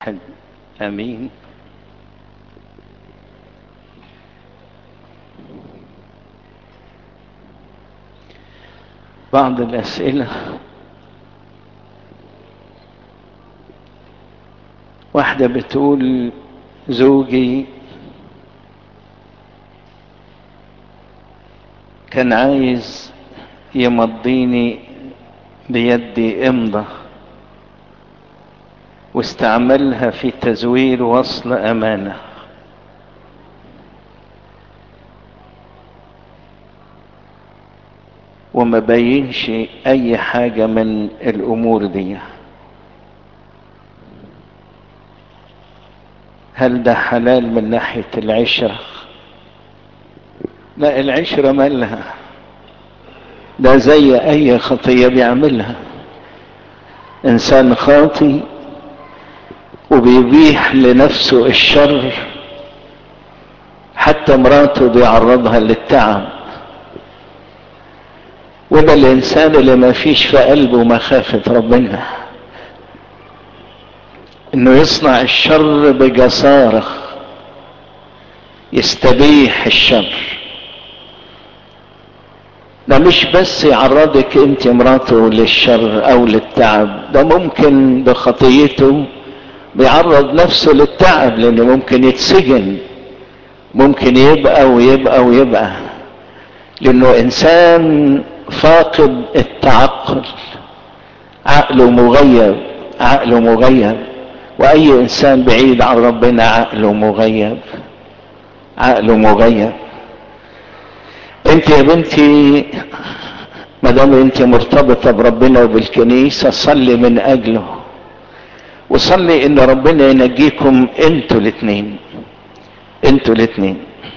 امين بعض الاسئله واحده بتقول زوجي كان عايز يمضيني بيدي امضه واستعملها في تزوير وصل امانه وما بينش اي حاجه من الامور دي هل ده حلال من ناحيه العشره لا العشره مالها ده زي اي خطيه بيعملها انسان خاطي وبيبيح لنفسه الشر حتى مراته بيعرضها للتعب وده الانسان اللي ما فيش في قلبه مخافة ربنا انه يصنع الشر بجسارة يستبيح الشر ده مش بس يعرضك انت مراته للشر او للتعب ده ممكن بخطيته بيعرض نفسه للتعب لانه ممكن يتسجن ممكن يبقى ويبقى ويبقى لانه انسان فاقد التعقل عقله مغيب عقله مغيب واي انسان بعيد عن ربنا عقله مغيب عقله مغيب انت يا بنتي ما دام انت مرتبطه بربنا وبالكنيسه صلي من اجله وصلي ان ربنا ينجيكم انتوا الاثنين انتوا الاثنين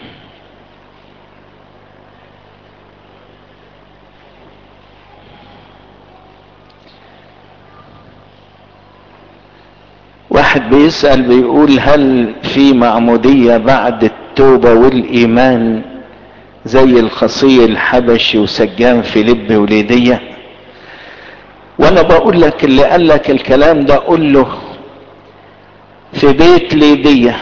واحد بيسأل بيقول هل في معمودية بعد التوبة والإيمان زي الخصي الحبشي وسجان فيليب وليدية وانا بقول لك اللي قال لك الكلام ده قول له في بيت ليدية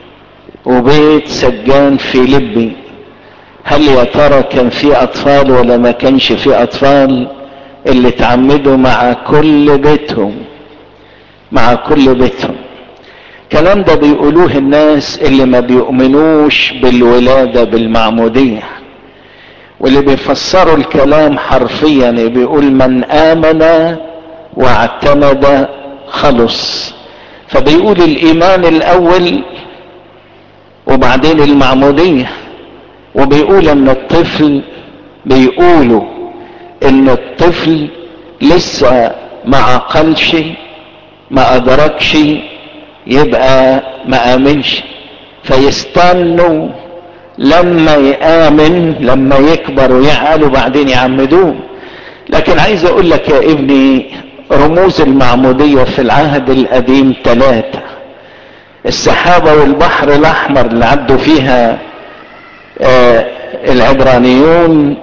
وبيت سجان فيليبي هل يا ترى كان في اطفال ولا ما كانش في اطفال اللي اتعمدوا مع كل بيتهم مع كل بيتهم الكلام ده بيقولوه الناس اللي ما بيؤمنوش بالولادة بالمعمودية واللي بيفسروا الكلام حرفيا بيقول من آمن واعتمد خلص فبيقول الإيمان الأول وبعدين المعمودية وبيقول ان الطفل بيقولوا ان الطفل لسه ما عقلش ما ادركش يبقى ما امنش فيستنوا لما يامن لما يكبر ويعقل وبعدين يعمدوه لكن عايز اقول لك يا ابني رموز المعمودية في العهد القديم ثلاثة السحابة والبحر الاحمر اللي عدوا فيها آه العبرانيون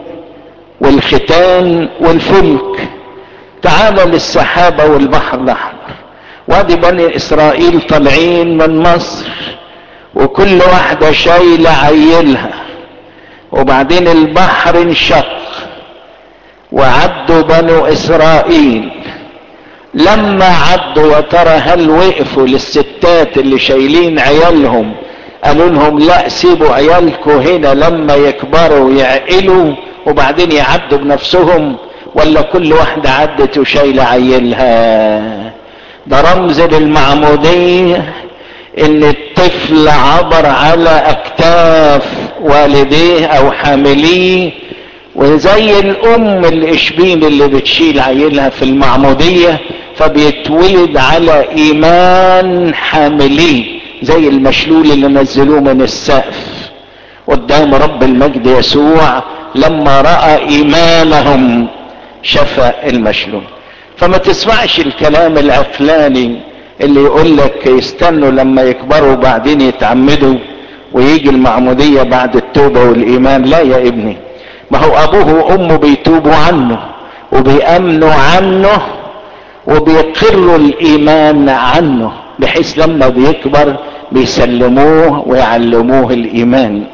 والختان والفلك تعالى للسحابة والبحر الاحمر وادي بني اسرائيل طالعين من مصر وكل واحدة شايلة عيلها وبعدين البحر انشق وعدوا بنو اسرائيل لما عدوا وترى هل وقفوا للستات اللي شايلين عيالهم قالوا لهم لا سيبوا عيالكم هنا لما يكبروا ويعقلوا وبعدين يعدوا بنفسهم ولا كل واحدة عدت وشايلة عيلها ده رمز للمعمودية ان الطفل عبر على اكتاف والديه او حامليه وزي الام الاشبين اللي بتشيل عيلها في المعمودية فبيتولد على ايمان حامليه زي المشلول اللي نزلوه من السقف قدام رب المجد يسوع لما راى ايمانهم شفى المشلول فما تسمعش الكلام العقلاني اللي يقول لك يستنوا لما يكبروا وبعدين يتعمدوا ويجي المعمودية بعد التوبة والإيمان لا يا ابني ما هو أبوه وأمه بيتوبوا عنه وبيأمنوا عنه وبيقروا الإيمان عنه بحيث لما بيكبر بيسلموه ويعلموه الايمان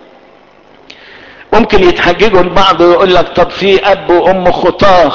ممكن يتحججوا البعض ويقول لك طب في اب وام خطاه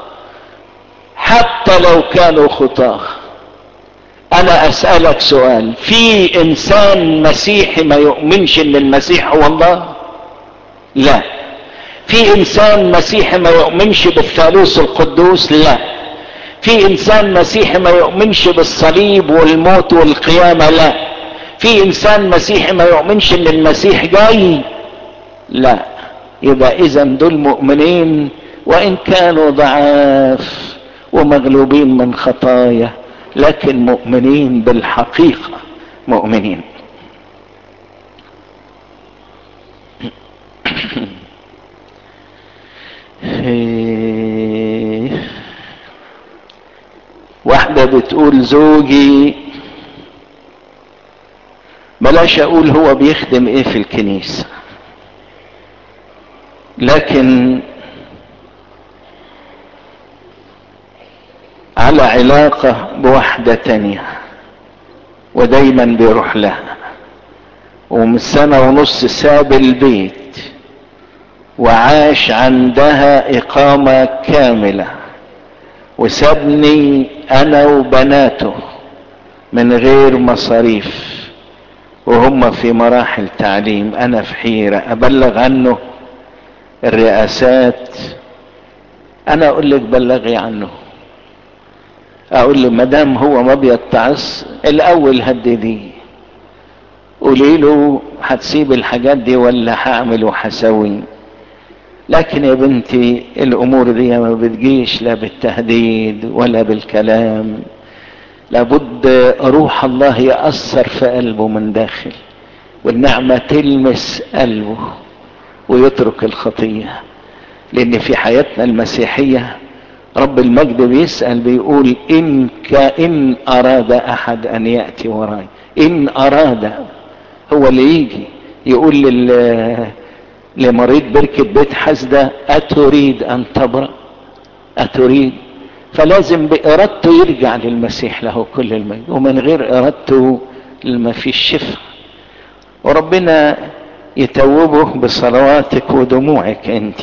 حتى لو كانوا خطاه انا اسألك سؤال في انسان مسيحي ما يؤمنش ان المسيح هو الله لا في انسان مسيحي ما يؤمنش بالثالوث القدوس لا في انسان مسيحي ما يؤمنش بالصليب والموت والقيامة لا في انسان مسيحي ما يؤمنش ان المسيح جاي لا يبقى اذا دول مؤمنين وان كانوا ضعاف ومغلوبين من خطايا لكن مؤمنين بالحقيقة مؤمنين واحدة بتقول زوجي بلاش اقول هو بيخدم ايه في الكنيسة لكن على علاقة بواحدة تانية ودايما بيروح لها ومن سنة ونص ساب البيت وعاش عندها إقامة كاملة وسابني أنا وبناته من غير مصاريف وهم في مراحل تعليم أنا في حيرة أبلغ عنه الرئاسات أنا أقول لك بلغي عنه اقول له مدام هو ما بيتعص الاول هدديه قولي له هتسيب الحاجات دي ولا هعمل وهسوي لكن يا بنتي الامور دي ما بتجيش لا بالتهديد ولا بالكلام لابد روح الله يأثر في قلبه من داخل والنعمة تلمس قلبه ويترك الخطية لان في حياتنا المسيحية رب المجد بيسأل بيقول إن كإن أراد أحد أن يأتي وراي إن أراد هو اللي يجي يقول لل لمريض بركة بيت حسدة أتريد أن تبرأ أتريد فلازم بإرادته يرجع للمسيح له كل المجد ومن غير إرادته ما فيش شفاء وربنا يتوبه بصلواتك ودموعك انت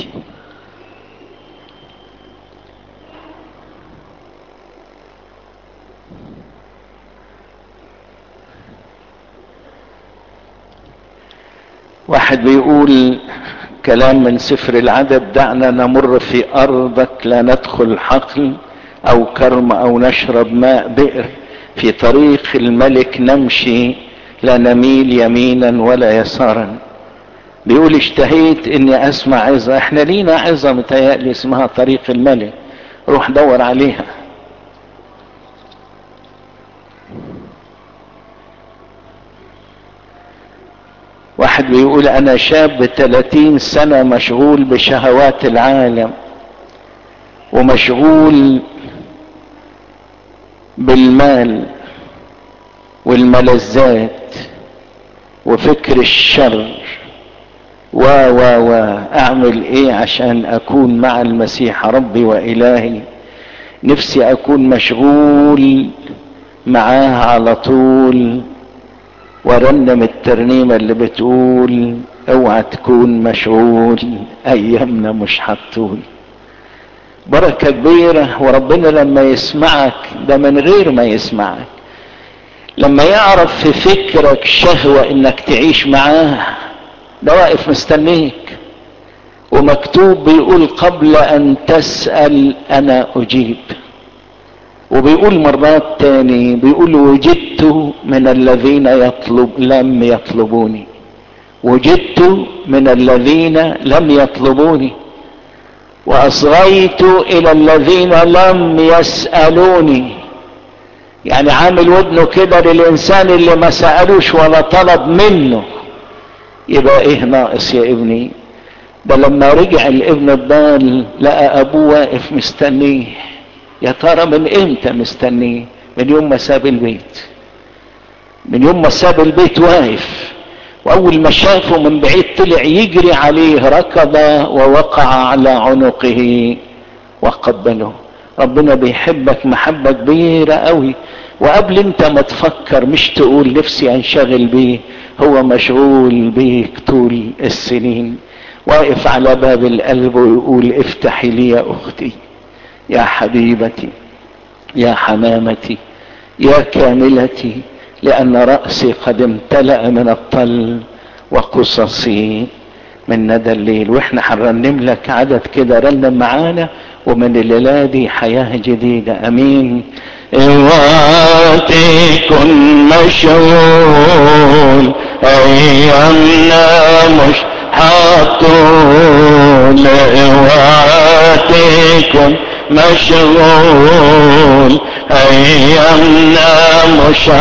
واحد بيقول كلام من سفر العدد دعنا نمر في ارضك لا ندخل حقل او كرم او نشرب ماء بئر في طريق الملك نمشي لا نميل يمينا ولا يسارا بيقول اشتهيت اني اسمع عظة احنا لينا عظة متهيألي اسمها طريق الملك روح دور عليها واحد بيقول انا شاب 30 سنة مشغول بشهوات العالم ومشغول بالمال والملذات وفكر الشر و و و اعمل ايه عشان اكون مع المسيح ربي والهي نفسي اكون مشغول معاه على طول ورنم الترنيمة اللي بتقول اوعى تكون مشغول ايامنا مش هتطول بركة كبيرة وربنا لما يسمعك ده من غير ما يسمعك لما يعرف في فكرك شهوة انك تعيش معاه ده واقف مستنيك ومكتوب بيقول قبل ان تسأل انا اجيب وبيقول مرات تاني بيقول وجدت من الذين يطلب لم يطلبوني وجدت من الذين لم يطلبوني واصغيت الى الذين لم يسألوني يعني عامل ودنه كده للانسان اللي ما سألوش ولا طلب منه يبقى ايه ناقص يا ابني ده لما رجع الابن الضال لقى ابوه واقف مستنيه يا ترى من امتى مستنيه من يوم ما ساب البيت من يوم ما ساب البيت واقف واول ما شافه من بعيد طلع يجري عليه ركض ووقع على عنقه وقبله ربنا بيحبك محبة كبيرة قوي وقبل انت ما تفكر مش تقول نفسي انشغل بيه هو مشغول بيك طول السنين واقف على باب القلب ويقول افتحي لي يا اختي يا حبيبتي يا حمامتي يا كاملتي لان راسي قد امتلا من الطل وقصصي من ندى الليل واحنا هنرنم لك عدد كده رنم معانا ومن الليله دي حياه جديده امين اوعى تكن مشغول ايامنا مش حطول اوعى تكن مشغول ايامنا مش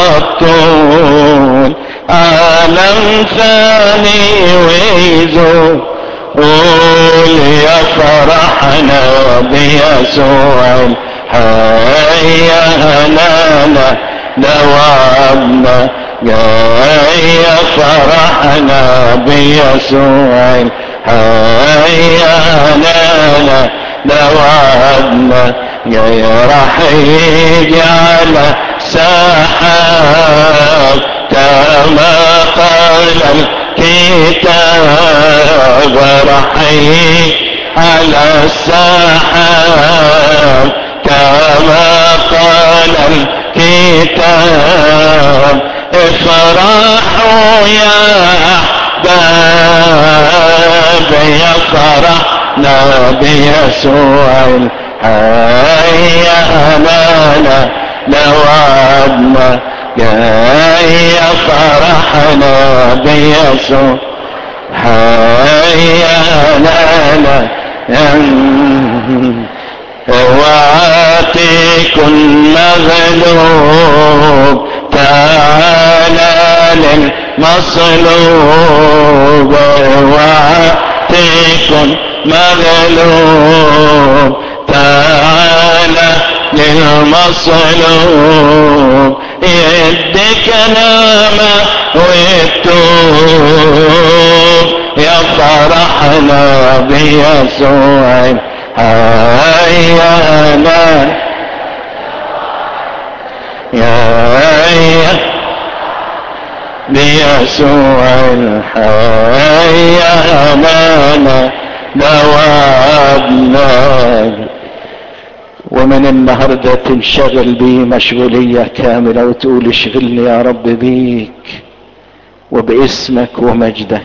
حطول عالم ثاني ويزول قول يا فرحنا بيسوع هيا هنانا دوامنا يا فرحنا بيسوع هيا هنانا دوامنا يا راح يجي على سحاب كما قال الكتاب رحي على السحاب كما قال الكتاب افرحوا يا احباب يا فرحنا بيسوع هيا امانا لوعدنا يا فرحنا بيسوع هيا لانا اوعاتكن مغلوب تعالى للمصلوب اوعاتكن مغلوب تعالى للمصلوب يدك نامة والتوب يا فرحنا بيسوع هيا لا يا هيا بيسوع الحيا امانا دوابنا ومن النهاردة تنشغل بيه مشغولية كاملة وتقول اشغلني يا رب بيك وباسمك ومجدك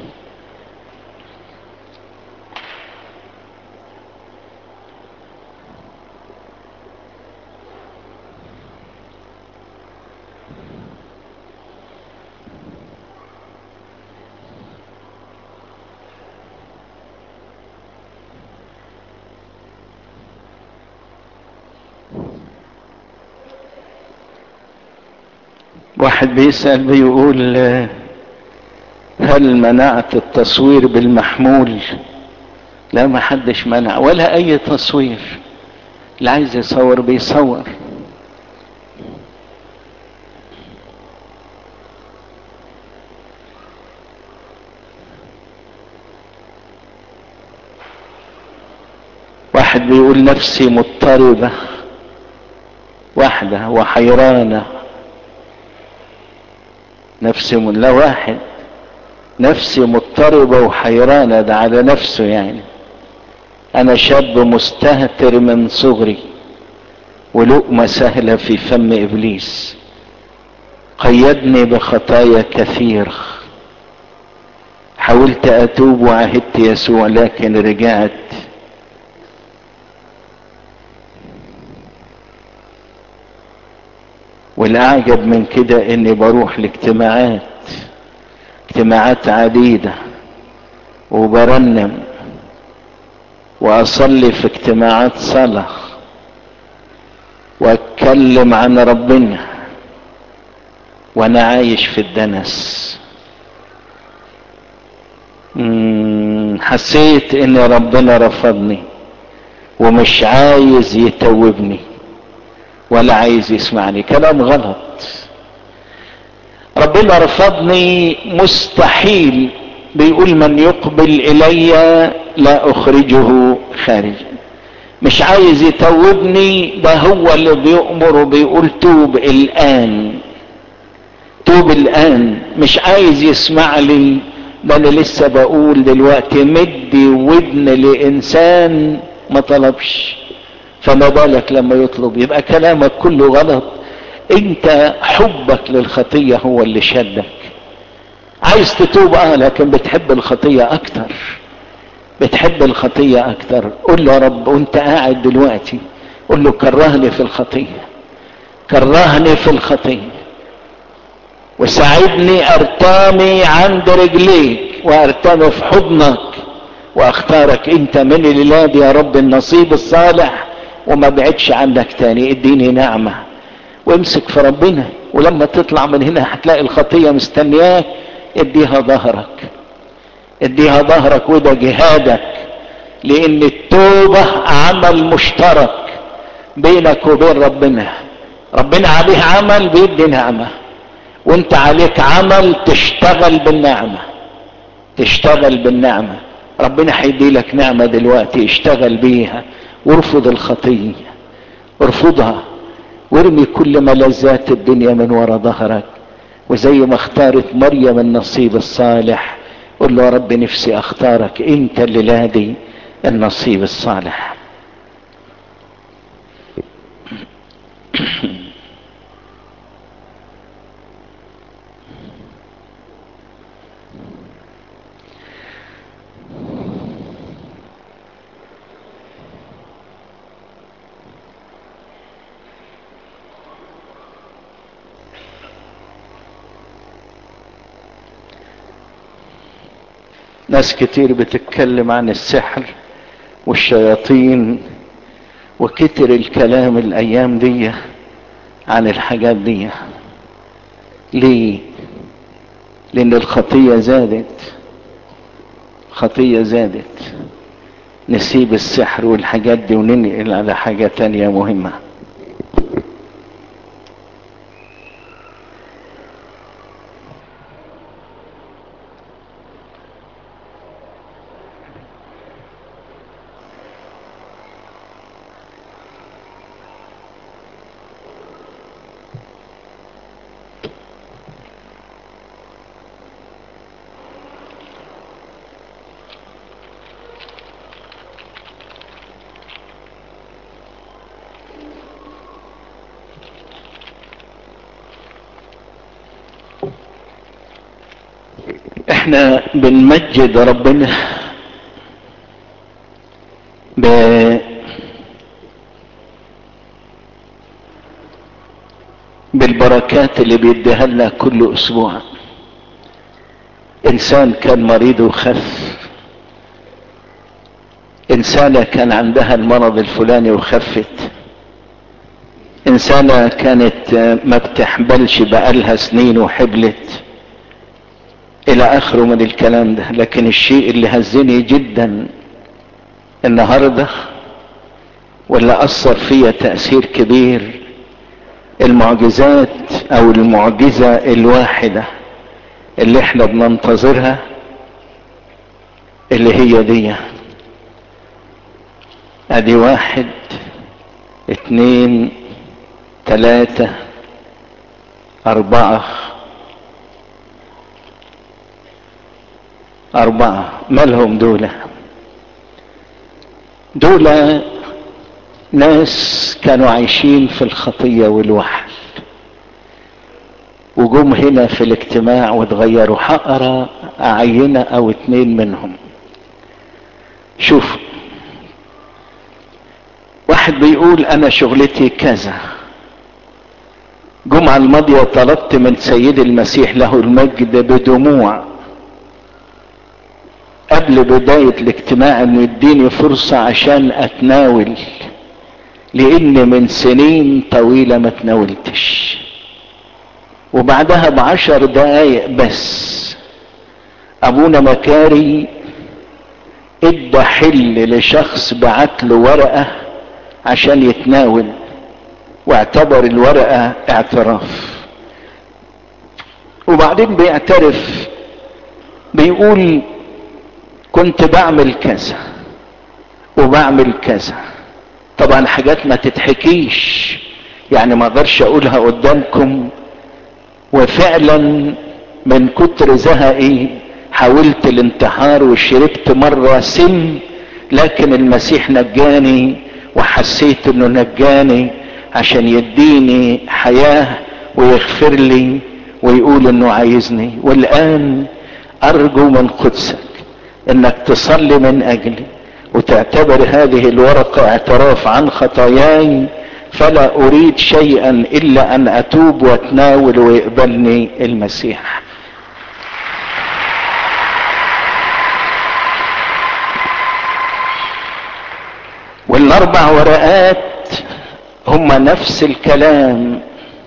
واحد بيسأل بيقول هل منعت التصوير بالمحمول لا ما حدش منع ولا اي تصوير اللي عايز يصور بيصور واحد بيقول نفسي مضطربة واحدة وحيرانة نفسي من لا واحد نفسي مضطربة وحيرانة ده على نفسه يعني انا شاب مستهتر من صغري ولقمة سهلة في فم ابليس قيدني بخطايا كثير حاولت اتوب وعهدت يسوع لكن رجعت والاعجب من كده اني بروح لاجتماعات اجتماعات عديدة وبرنم واصلي في اجتماعات صلاة واتكلم عن ربنا وانا عايش في الدنس حسيت ان ربنا رفضني ومش عايز يتوبني ولا عايز يسمعني كلام غلط ربنا رفضني مستحيل بيقول من يقبل الي لا اخرجه خارجا مش عايز يتوبني ده هو اللي بيؤمر وبيقول توب الان توب الان مش عايز يسمع لي ده انا لسه بقول دلوقتي مدي ودن لانسان ما طلبش فما بالك لما يطلب يبقى كلامك كله غلط انت حبك للخطية هو اللي شدك عايز تتوب اه لكن بتحب الخطية اكتر بتحب الخطية اكتر قول له يا رب وانت قاعد دلوقتي قول له كرهني في الخطية كرهني في الخطية وساعدني ارتمي عند رجليك وارتمي في حضنك واختارك انت من الولاد يا رب النصيب الصالح وما بعدش عنك تاني اديني نعمة وامسك في ربنا ولما تطلع من هنا هتلاقي الخطية مستنياك اديها ظهرك اديها ظهرك وده جهادك لان التوبة عمل مشترك بينك وبين ربنا ربنا عليه عمل بيدي نعمة وانت عليك عمل تشتغل بالنعمة تشتغل بالنعمة ربنا هيدي لك نعمة دلوقتي اشتغل بيها وارفض الخطية ارفضها وارمي كل ملذات الدنيا من ورا ظهرك وزي ما اختارت مريم النصيب الصالح قل له يا رب نفسي اختارك انت اللي لادي النصيب الصالح ناس كتير بتتكلم عن السحر والشياطين وكتر الكلام الايام دي عن الحاجات دي ليه لان الخطية زادت خطية زادت نسيب السحر والحاجات دي وننقل على حاجة تانية مهمة احنا بنمجد ربنا ب بالبركات اللي بيديها لنا كل اسبوع انسان كان مريض وخف انسانة كان عندها المرض الفلاني وخفت انسانة كانت ما بتحبلش بقالها سنين وحبلت الى اخره من الكلام ده لكن الشيء اللي هزني جدا النهارده ولا اثر فيا تاثير كبير المعجزات او المعجزه الواحده اللي احنا بننتظرها اللي هي دي ادي واحد اتنين تلاته اربعه أربعة مالهم دول دول ناس كانوا عايشين في الخطية والوحل وجم هنا في الاجتماع واتغيروا حقرة عينة أو اتنين منهم شوف واحد بيقول أنا شغلتي كذا جمعة الماضية طلبت من سيد المسيح له المجد بدموع قبل بداية الاجتماع انه يديني فرصة عشان اتناول لان من سنين طويلة ما تناولتش وبعدها بعشر دقايق بس ابونا مكاري ادى حل لشخص بعت له ورقة عشان يتناول واعتبر الورقة اعتراف وبعدين بيعترف بيقول كنت بعمل كذا وبعمل كذا طبعا حاجات ما تتحكيش يعني ما اقدرش اقولها قدامكم وفعلا من كتر زهقي حاولت الانتحار وشربت مرة سم لكن المسيح نجاني وحسيت انه نجاني عشان يديني حياة ويغفر لي ويقول انه عايزني والان ارجو من قدسك انك تصلي من اجلي وتعتبر هذه الورقة اعتراف عن خطاياي فلا اريد شيئا الا ان اتوب واتناول ويقبلني المسيح والاربع ورقات هم نفس الكلام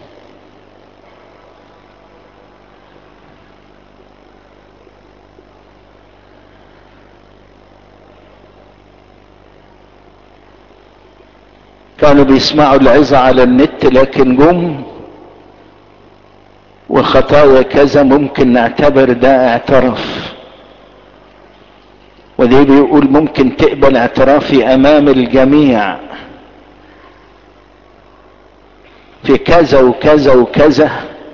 كانوا بيسمعوا العظة على النت لكن جم وخطايا كذا ممكن نعتبر ده اعتراف ودي بيقول ممكن تقبل اعترافي امام الجميع في كذا وكذا وكذا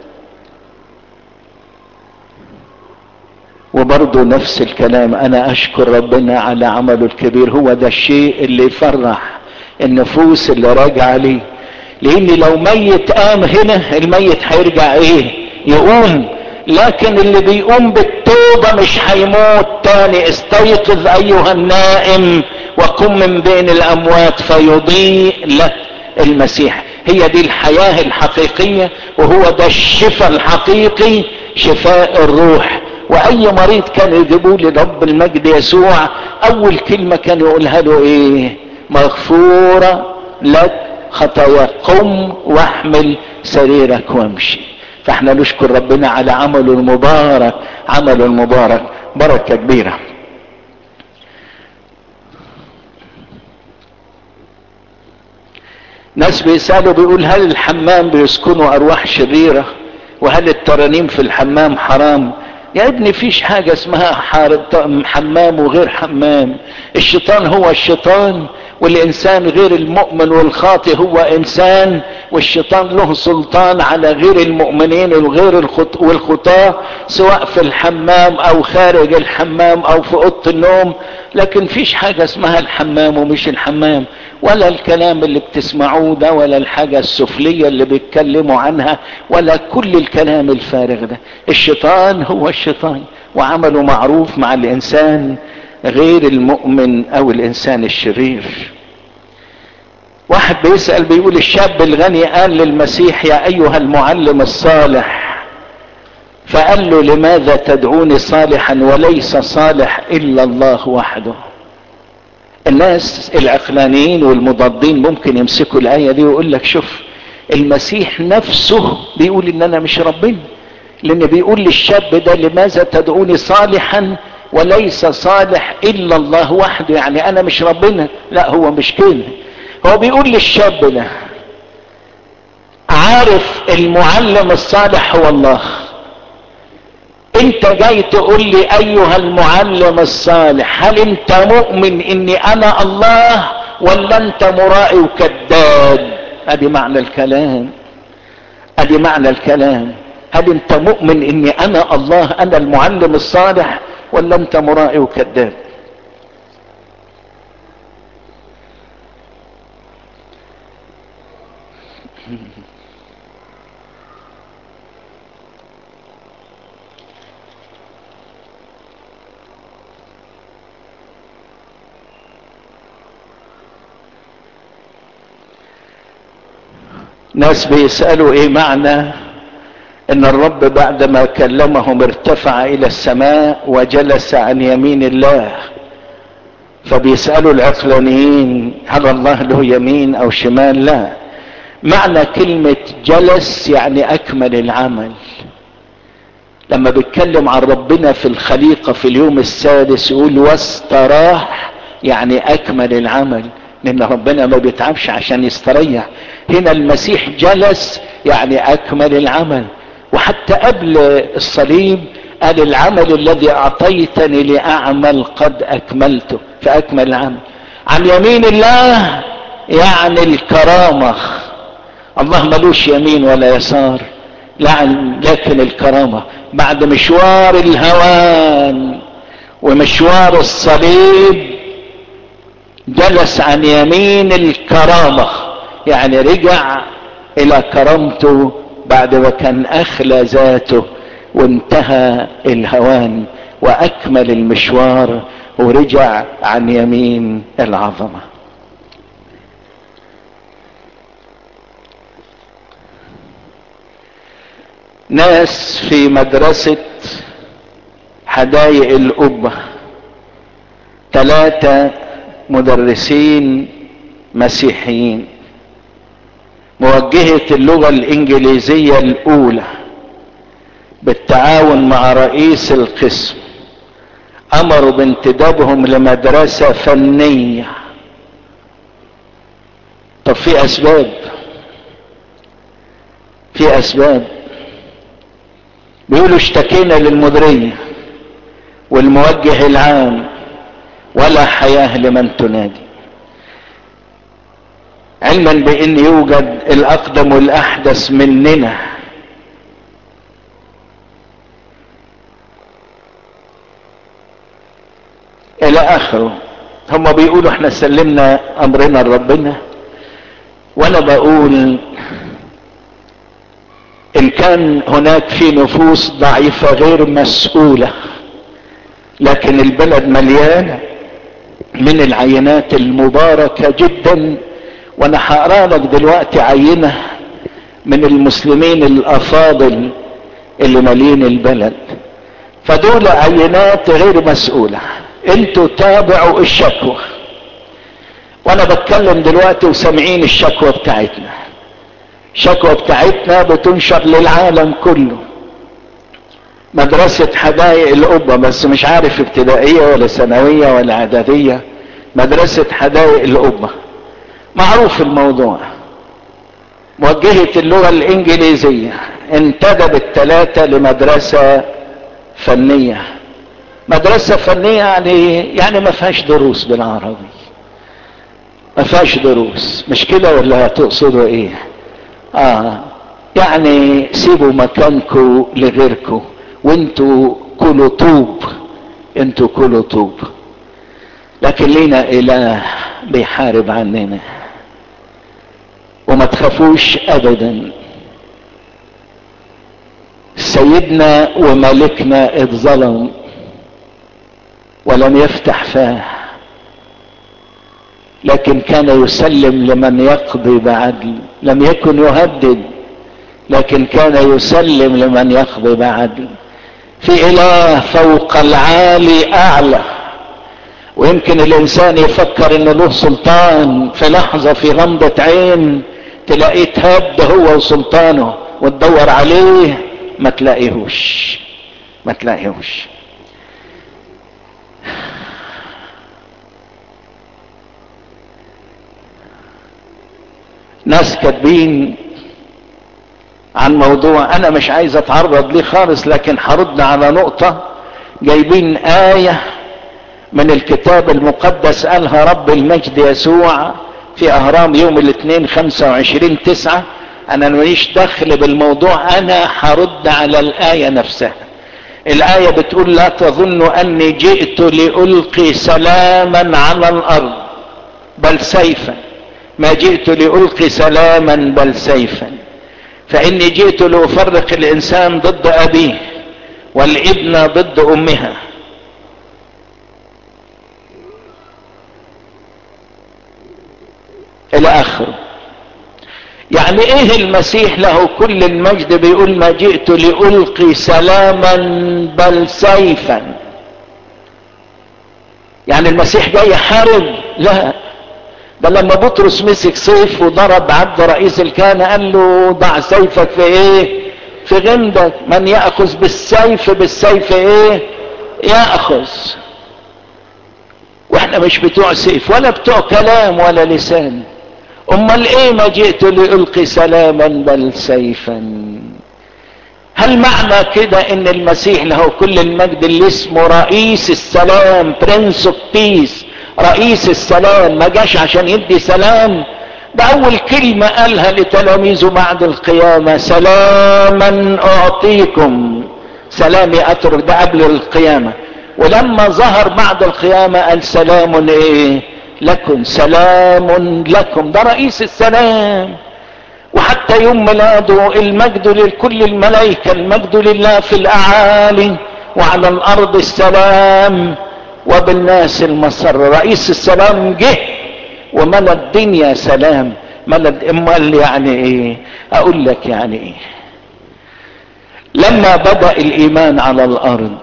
وبرضه نفس الكلام انا اشكر ربنا على عمله الكبير هو ده الشيء اللي يفرح النفوس اللي راجعه ليه لان لو ميت قام هنا الميت هيرجع ايه يقوم لكن اللي بيقوم بالتوبة مش هيموت تاني استيقظ ايها النائم وقم من بين الاموات فيضيء لك المسيح هي دي الحياة الحقيقية وهو ده الشفاء الحقيقي شفاء الروح واي مريض كان يجيبوه لرب المجد يسوع اول كلمة كان يقولها له ايه مغفورة لك خطاياك قم واحمل سريرك وامشي فاحنا نشكر ربنا على عمله المبارك عمله المبارك بركة كبيرة ناس بيسألوا بيقول هل الحمام بيسكنوا ارواح شريرة وهل الترانيم في الحمام حرام يا ابني فيش حاجة اسمها حمام وغير حمام الشيطان هو الشيطان والانسان غير المؤمن والخاطئ هو انسان والشيطان له سلطان على غير المؤمنين وغير الخط والخطاة سواء في الحمام او خارج الحمام او في اوضه النوم لكن فيش حاجة اسمها الحمام ومش الحمام ولا الكلام اللي بتسمعوه ده ولا الحاجة السفلية اللي بيتكلموا عنها ولا كل الكلام الفارغ ده الشيطان هو الشيطان وعمله معروف مع الانسان غير المؤمن او الانسان الشرير واحد بيسأل بيقول الشاب الغني قال للمسيح يا ايها المعلم الصالح فقال له لماذا تدعوني صالحا وليس صالح الا الله وحده الناس العقلانيين والمضادين ممكن يمسكوا الايه دي ويقول لك شوف المسيح نفسه بيقول ان انا مش ربنا لان بيقول للشاب ده لماذا تدعوني صالحا وليس صالح الا الله وحده يعني انا مش ربنا لا هو مش كده هو بيقول للشاب ده عارف المعلم الصالح هو الله انت جاي تقول لي ايها المعلم الصالح هل انت مؤمن اني انا الله ولا انت مرائي وكذاب ادي معنى الكلام ادي معنى الكلام هل انت مؤمن اني انا الله انا المعلم الصالح ولا انت مرائي وكذاب ناس بيسألوا ايه معنى ان الرب بعدما كلمهم ارتفع الى السماء وجلس عن يمين الله فبيسألوا العقلانيين هل الله له يمين او شمال لا معنى كلمة جلس يعني اكمل العمل لما بيتكلم عن ربنا في الخليقة في اليوم السادس يقول واستراح يعني اكمل العمل لان ربنا ما بيتعبش عشان يستريح هنا المسيح جلس يعني اكمل العمل وحتى قبل الصليب قال العمل الذي اعطيتني لاعمل قد اكملته فاكمل العمل عن يمين الله يعني الكرامة الله ملوش يمين ولا يسار لكن الكرامة بعد مشوار الهوان ومشوار الصليب جلس عن يمين الكرامة يعني رجع الى كرامته بعد ما كان اخلى ذاته وانتهى الهوان واكمل المشوار ورجع عن يمين العظمه ناس في مدرسة حدايق القبة ثلاثة مدرسين مسيحيين موجهة اللغة الإنجليزية الأولى بالتعاون مع رئيس القسم أمروا بانتدابهم لمدرسة فنية طب في أسباب في أسباب بيقولوا اشتكينا للمديرية والموجه العام ولا حياة لمن تنادي علما بان يوجد الاقدم والاحدث مننا الى اخره هم بيقولوا احنا سلمنا امرنا لربنا وانا بقول ان كان هناك في نفوس ضعيفة غير مسؤولة لكن البلد مليانة من العينات المباركة جدا وانا هقرا لك دلوقتي عينة من المسلمين الافاضل اللي مالين البلد فدول عينات غير مسؤولة انتوا تابعوا الشكوى وانا بتكلم دلوقتي وسامعين الشكوى بتاعتنا الشكوى بتاعتنا بتنشر للعالم كله مدرسة حدائق القبة بس مش عارف ابتدائية ولا ثانوية ولا اعدادية مدرسة حدائق القبة معروف الموضوع موجهة اللغة الانجليزية انتدب الثلاثة لمدرسة فنية مدرسة فنية يعني يعني ما فيهاش دروس بالعربي ما فيهاش دروس مش كده ولا تقصدوا ايه اه يعني سيبوا مكانكم لغيركم وانتوا كلوا طوب انتوا كلوا طوب لكن لينا اله بيحارب عننا وما تخافوش ابدا سيدنا وملكنا اتظلم ولم يفتح فاه لكن كان يسلم لمن يقضي بعدل لم يكن يهدد لكن كان يسلم لمن يقضي بعدل في اله فوق العالي اعلى ويمكن الانسان يفكر ان له سلطان في لحظة في غمضة عين تلاقيه تهد هو وسلطانه وتدور عليه ما تلاقيهوش ما تلاقيهوش ناس كاتبين عن موضوع انا مش عايز اتعرض ليه خالص لكن هرد على نقطة جايبين آية من الكتاب المقدس قالها رب المجد يسوع في اهرام يوم الاثنين خمسة وعشرين تسعة انا ماليش دخل بالموضوع انا هرد على الاية نفسها الاية بتقول لا تظن اني جئت لالقي سلاما على الارض بل سيفا ما جئت لالقي سلاما بل سيفا فاني جئت لافرق الانسان ضد ابيه والابن ضد امها الى اخره يعني ايه المسيح له كل المجد بيقول ما جئت لالقي سلاما بل سيفا يعني المسيح جاي يحارب لا ده لما بطرس مسك سيف وضرب عبد رئيس الكهنة قال له ضع سيفك في ايه في غمدك من يأخذ بالسيف بالسيف ايه يأخذ واحنا مش بتوع سيف ولا بتوع كلام ولا لسان امال ايه ما جئت لالقي سلاما بل سيفا هل معنى كده ان المسيح له كل المجد اللي اسمه رئيس السلام برنس اوف بيس رئيس السلام ما جاش عشان يدي سلام ده اول كلمة قالها لتلاميذه بعد القيامة سلاما اعطيكم سلامي اترك ده قبل القيامة ولما ظهر بعد القيامة قال سلام ايه لكم سلام لكم ده رئيس السلام وحتى يوم ميلاده المجد لكل الملائكة المجد لله في الاعالي وعلى الارض السلام وبالناس المسر رئيس السلام جه وملى الدنيا سلام ملى امال يعني ايه اقول لك يعني ايه لما بدا الايمان على الارض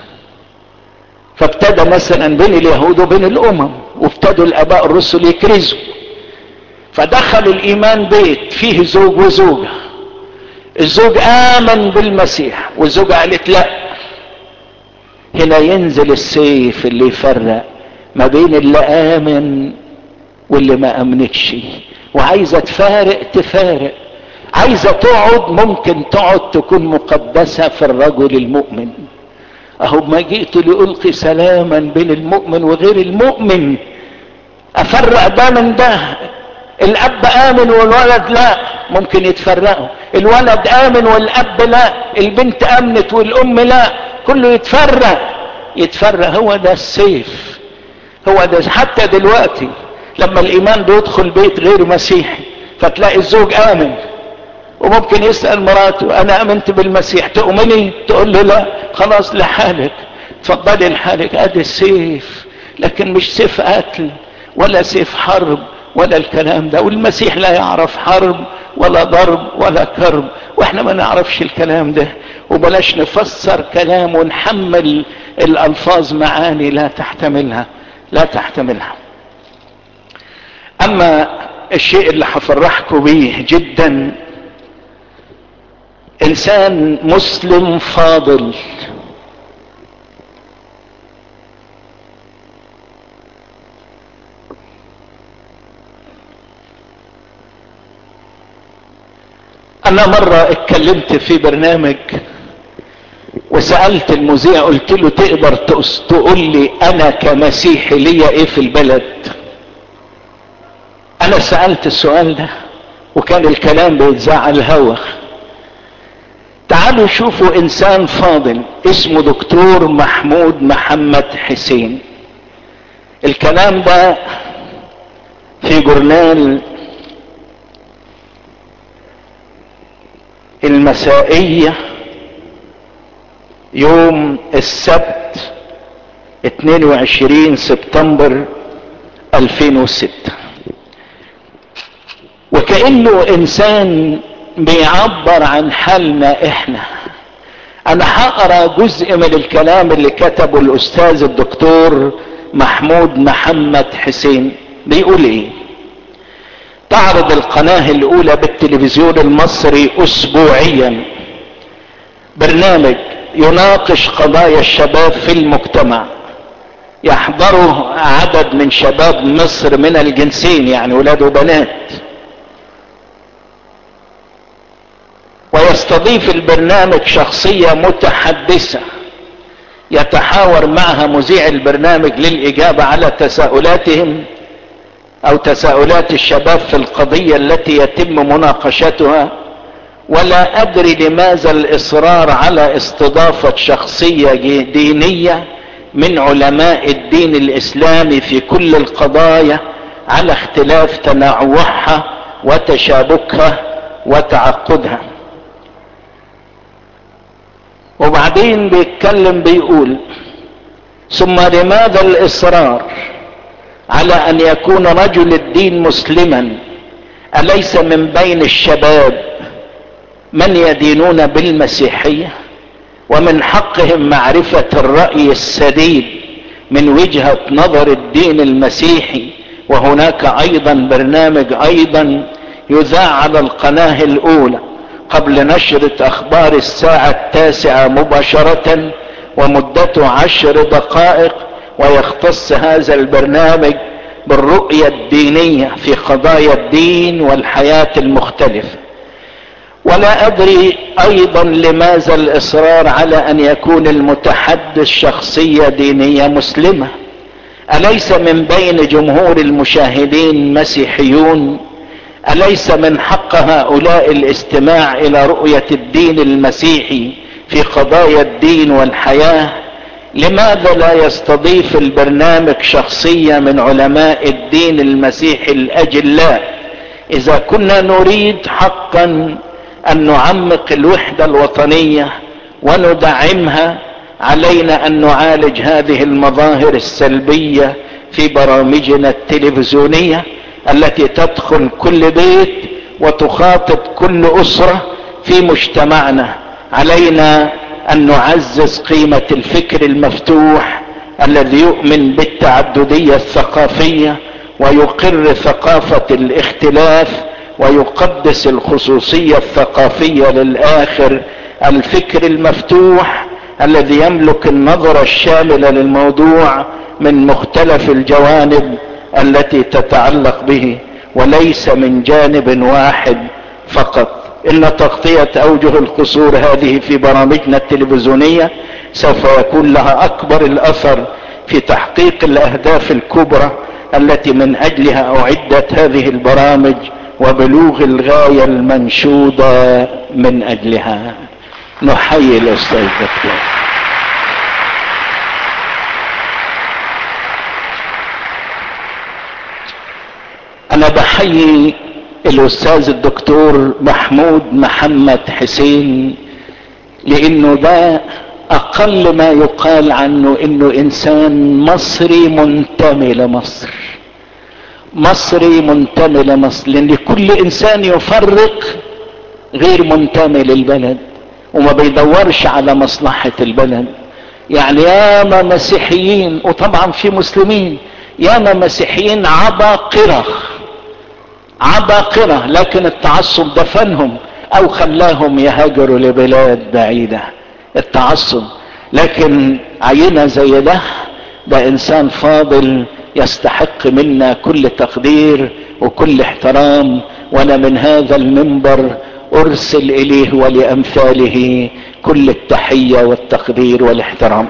فابتدى مثلا بين اليهود وبين الامم وابتدوا الاباء الرسل يكرزوا فدخل الايمان بيت فيه زوج وزوجه الزوج امن بالمسيح والزوجه قالت لا هنا ينزل السيف اللي يفرق ما بين اللي امن واللي ما امنتش وعايزه تفارق تفارق عايزه تقعد ممكن تقعد تكون مقدسه في الرجل المؤمن اهو ما جئت لالقي سلاما بين المؤمن وغير المؤمن افرق ده من ده الاب امن والولد لا ممكن يتفرقوا الولد امن والاب لا البنت امنت والام لا كله يتفرق يتفرق هو ده السيف هو ده حتى دلوقتي لما الايمان بيدخل بيت غير مسيحي فتلاقي الزوج امن وممكن يسأل مراته انا امنت بالمسيح تؤمني تقول له لا خلاص لحالك تفضلي لحالك ادي السيف لكن مش سيف قتل ولا سيف حرب ولا الكلام ده والمسيح لا يعرف حرب ولا ضرب ولا كرب واحنا ما نعرفش الكلام ده وبلاش نفسر كلام ونحمل الالفاظ معاني لا تحتملها لا تحتملها اما الشيء اللي هفرحكم بيه جدا انسان مسلم فاضل انا مرة اتكلمت في برنامج وسألت المذيع قلت له تقدر تقول لي انا كمسيحي ليا ايه في البلد انا سألت السؤال ده وكان الكلام بيتذاع على الهوا تعالوا شوفوا انسان فاضل اسمه دكتور محمود محمد حسين الكلام ده في جورنال المسائية يوم السبت 22 سبتمبر 2006 وكأنه انسان بيعبر عن حالنا احنا انا هقرا جزء من الكلام اللي كتبه الاستاذ الدكتور محمود محمد حسين بيقول ايه تعرض القناة الاولى بالتلفزيون المصري اسبوعيا برنامج يناقش قضايا الشباب في المجتمع يحضره عدد من شباب مصر من الجنسين يعني ولاد وبنات ويستضيف البرنامج شخصية متحدثة يتحاور معها مذيع البرنامج للإجابة على تساؤلاتهم أو تساؤلات الشباب في القضية التي يتم مناقشتها ولا أدري لماذا الإصرار على استضافة شخصية دينية من علماء الدين الإسلامي في كل القضايا على اختلاف تنوعها وتشابكها وتعقدها وبعدين بيتكلم بيقول ثم لماذا الاصرار على ان يكون رجل الدين مسلما اليس من بين الشباب من يدينون بالمسيحيه ومن حقهم معرفه الراي السديد من وجهه نظر الدين المسيحي وهناك ايضا برنامج ايضا يذاع على القناه الاولى قبل نشرة اخبار الساعة التاسعة مباشرة ومدته عشر دقائق ويختص هذا البرنامج بالرؤية الدينية في قضايا الدين والحياة المختلفة ولا ادري ايضا لماذا الاصرار على ان يكون المتحدث شخصية دينية مسلمة اليس من بين جمهور المشاهدين مسيحيون اليس من حق هؤلاء الاستماع الى رؤيه الدين المسيحي في قضايا الدين والحياه لماذا لا يستضيف البرنامج شخصيه من علماء الدين المسيحي الاجلاء اذا كنا نريد حقا ان نعمق الوحده الوطنيه وندعمها علينا ان نعالج هذه المظاهر السلبيه في برامجنا التلفزيونيه التي تدخل كل بيت وتخاطب كل اسره في مجتمعنا علينا ان نعزز قيمه الفكر المفتوح الذي يؤمن بالتعدديه الثقافيه ويقر ثقافه الاختلاف ويقدس الخصوصيه الثقافيه للاخر الفكر المفتوح الذي يملك النظره الشامله للموضوع من مختلف الجوانب التي تتعلق به وليس من جانب واحد فقط ان تغطيه اوجه القصور هذه في برامجنا التلفزيونيه سوف يكون لها اكبر الاثر في تحقيق الاهداف الكبرى التي من اجلها اعدت هذه البرامج وبلوغ الغايه المنشوده من اجلها نحيي الاستاذ الدكتور انا بحيي الاستاذ الدكتور محمود محمد حسين لانه ده اقل ما يقال عنه انه انسان مصري منتمي لمصر مصري منتمي لمصر لان كل انسان يفرق غير منتمي للبلد وما بيدورش على مصلحة البلد يعني ياما مسيحيين وطبعا في مسلمين ياما مسيحيين عباقرة عباقرة لكن التعصب دفنهم او خلاهم يهاجروا لبلاد بعيدة التعصب لكن عينة زي ده ده انسان فاضل يستحق منا كل تقدير وكل احترام وانا من هذا المنبر ارسل اليه ولامثاله كل التحيه والتقدير والاحترام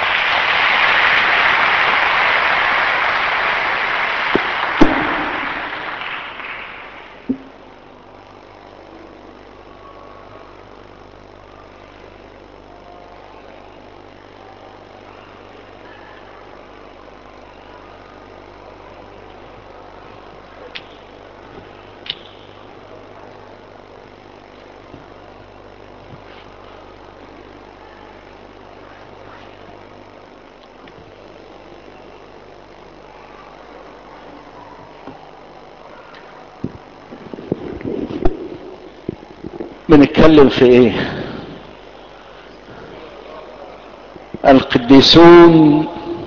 بنتكلم في ايه القديسون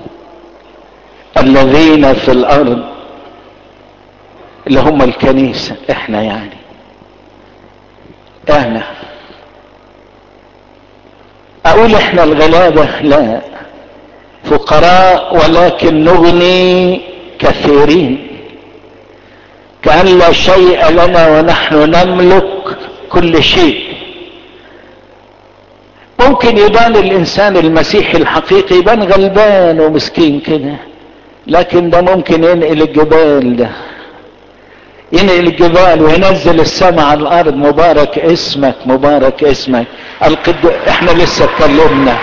الذين في الارض اللي هم الكنيسة احنا يعني احنا اقول احنا الغلابة لا فقراء ولكن نغني كثيرين كأن لا شيء لنا ونحن نملك كل شيء ممكن يبان الانسان المسيحي الحقيقي يبان غلبان ومسكين كده لكن ده ممكن ينقل الجبال ده ينقل الجبال وينزل السماء على الارض مبارك اسمك مبارك اسمك القد... احنا لسه اتكلمنا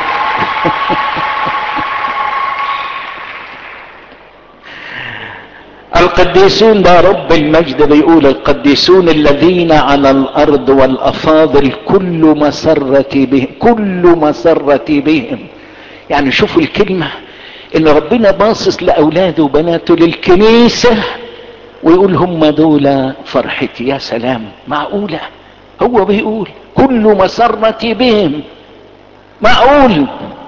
القديسون ده رب المجد بيقول القديسون الذين على الارض والافاضل كل مسرة بهم كل مسرة بهم يعني شوفوا الكلمة ان ربنا باصص لاولاده وبناته للكنيسة ويقول هم دول فرحتي يا سلام معقولة هو بيقول كل مسرة بهم معقول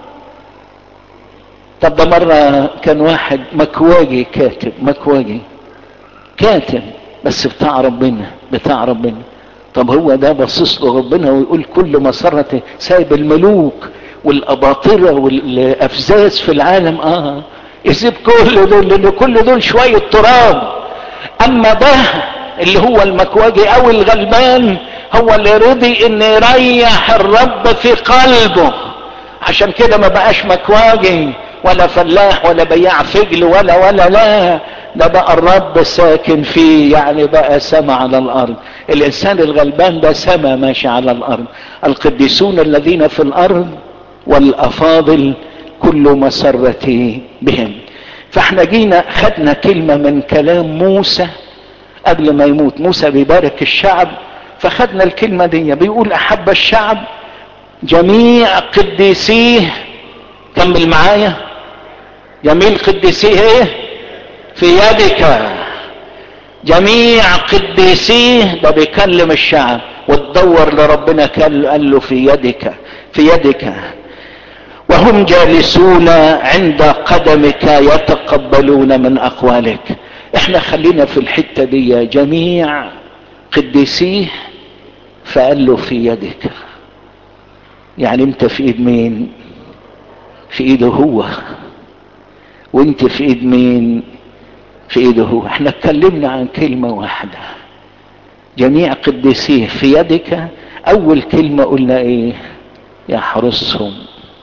طب ده مرة كان واحد مكواجي كاتب مكواجي كاتب بس بتاع ربنا بتاع ربنا طب هو ده باصص له ربنا ويقول كل مسرة سايب الملوك والاباطرة والافزاز في العالم اه يسيب كل دول لان كل دول شوية تراب اما ده اللي هو المكواجي او الغلبان هو اللي رضي ان يريح الرب في قلبه عشان كده ما بقاش مكواجي ولا فلاح ولا بياع فجل ولا ولا لا ده بقى الرب ساكن فيه يعني بقى سما على الارض الانسان الغلبان ده سما ماشي على الارض القديسون الذين في الارض والافاضل كل مسرتي بهم فاحنا جينا خدنا كلمة من كلام موسى قبل ما يموت موسى بيبارك الشعب فخدنا الكلمة دي بيقول احب الشعب جميع قديسيه كمل معايا جميع قديسيه ايه في يدك جميع قديسيه ده بيكلم الشعب وتدور لربنا قال له في يدك في يدك وهم جالسون عند قدمك يتقبلون من اقوالك احنا خلينا في الحتة دي جميع قديسيه فقال له في يدك يعني انت في ايد مين في ايده هو وانت في ايد مين في ايده هو احنا اتكلمنا عن كلمة واحدة جميع قديسيه في يدك اول كلمة قلنا ايه يحرسهم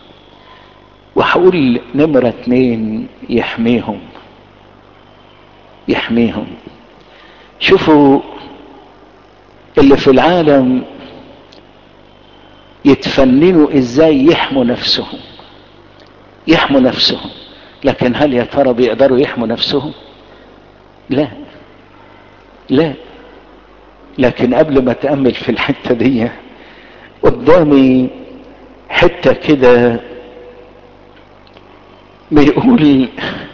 وهقول نمرة اتنين يحميهم يحميهم شوفوا اللي في العالم يتفننوا ازاي يحموا نفسهم يحموا نفسهم لكن هل يا ترى بيقدروا يحموا نفسهم لا لا لكن قبل ما تأمل في الحتة دي قدامي حتة كده بيقول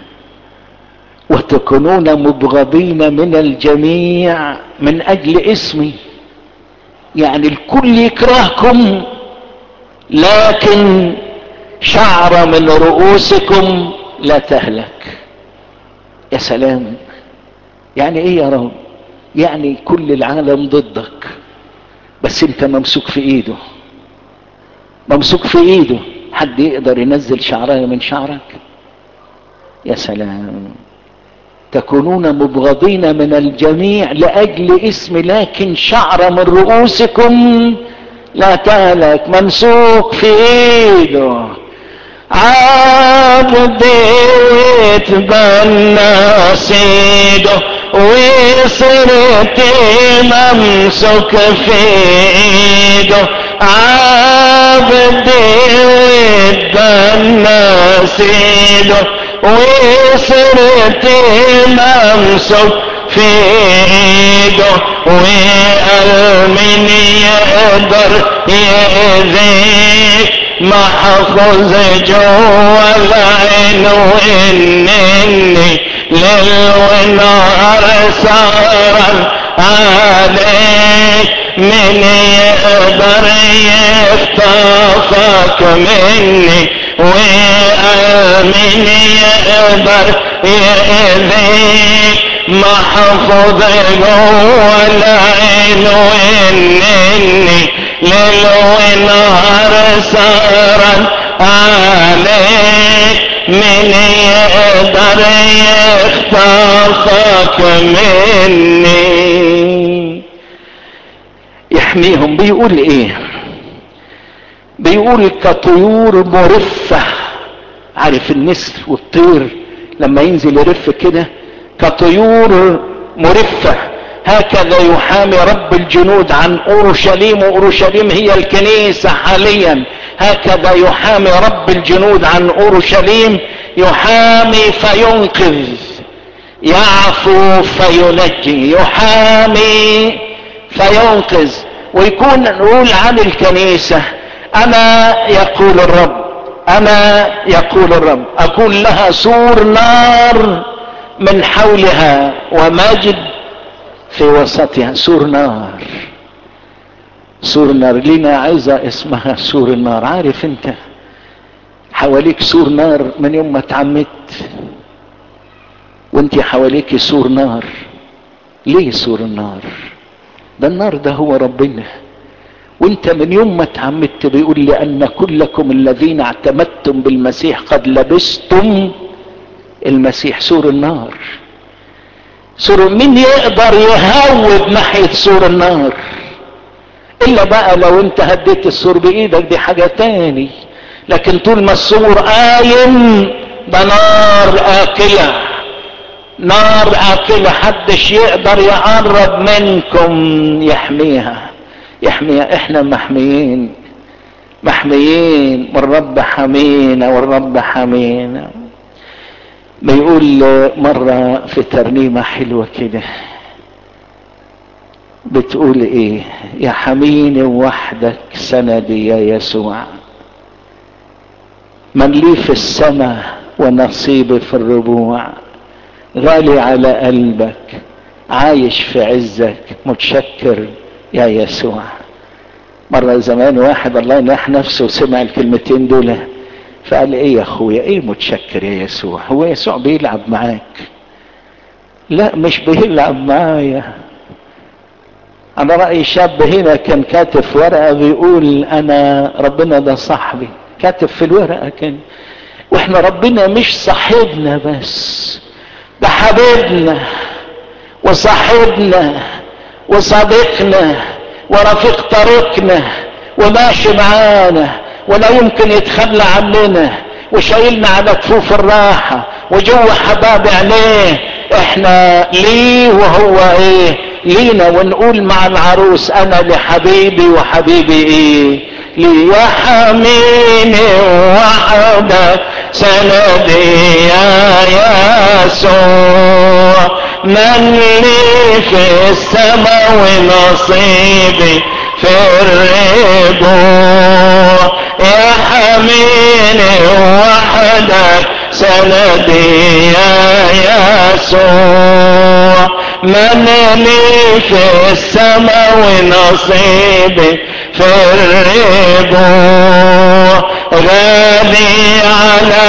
وتكونون مبغضين من الجميع من اجل اسمي يعني الكل يكرهكم لكن شعر من رؤوسكم لا تهلك يا سلام يعني ايه يا رب يعني كل العالم ضدك بس انت ممسوك في ايده ممسوك في ايده حد يقدر ينزل شعرها من شعرك يا سلام تكونون مبغضين من الجميع لاجل اسم لكن شعر من رؤوسكم لا تهلك ممسوك في ايده عبد يتبنى سيده وصرت ممسوك في ايده عبد يتبنى سيده وصرت ممسوك في ايده وقال من يقدر يأذيك محفوظ جوا العين وانني ليل ونهار سهران عليك من يقدر يخطفك مني ومن يقدر يأذيك محفوظ جوا العين وانني ليل ونهار سهران عليك من يقدر يخطفك مني يحميهم بيقول ايه بيقول كطيور مرفة عارف النسر والطير لما ينزل يرف كده كطيور مرفة هكذا يحامي رب الجنود عن اورشليم واورشليم هي الكنيسة حاليا هكذا يحامي رب الجنود عن اورشليم يحامي فينقذ يعفو فينجي يحامي فينقذ ويكون نقول عن الكنيسة انا يقول الرب انا يقول الرب اكون لها سور نار من حولها ومجد في وسطها سور نار سور نار لنا عايزة اسمها سور النار عارف انت حواليك سور نار من يوم ما اتعمدت وانت حواليك سور نار ليه سور النار ده النار ده هو ربنا وانت من يوم ما اتعمدت بيقول لان كلكم الذين اعتمدتم بالمسيح قد لبستم المسيح سور النار سور مين يقدر يهوب ناحية سور النار الا بقى لو انت هديت السور بايدك دي حاجة تاني لكن طول ما السور قايم ده نار آكلة نار آكلة حدش يقدر يقرب منكم يحميها يحميها احنا محميين محميين والرب حمينا والرب حمينا بيقول مرة في ترنيمة حلوة كده بتقول ايه يا حميني وحدك سندي يا يسوع من لي في السماء ونصيبي في الربوع غالي على قلبك عايش في عزك متشكر يا يسوع مرة زمان واحد الله ينح نفسه وسمع الكلمتين دول فقال ايه يا اخويا ايه متشكر يا يسوع هو يسوع بيلعب معاك لا مش بيلعب معايا انا رأي شاب هنا كان كاتب في ورقة بيقول انا ربنا ده صاحبي كاتب في الورقة كان واحنا ربنا مش صاحبنا بس ده حبيبنا وصاحبنا وصديقنا ورفيق طريقنا وماشي معانا ولا يمكن يتخلى عننا وشايلنا على كفوف الراحة وجوه حباب عينيه احنا ليه وهو ايه لينا ونقول مع العروس انا لحبيبي وحبيبي ايه لي يا حميني وحدك سندي يا يسوع من لي في السماء ونصيبي في الربوع يا حميني وحدك سندي يا يسوع من لي في السماء ونصيبي في الربوع غالي على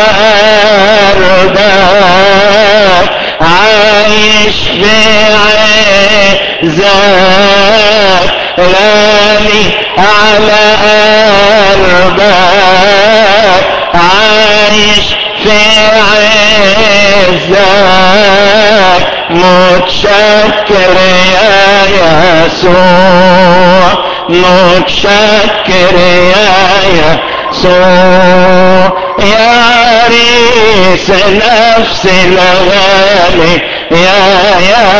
أرضك عايش في عزك غالي على أرضك عايش في عزك متشكر يا يسوع متشكر يا يسوع يا عريس نفس الغالي يا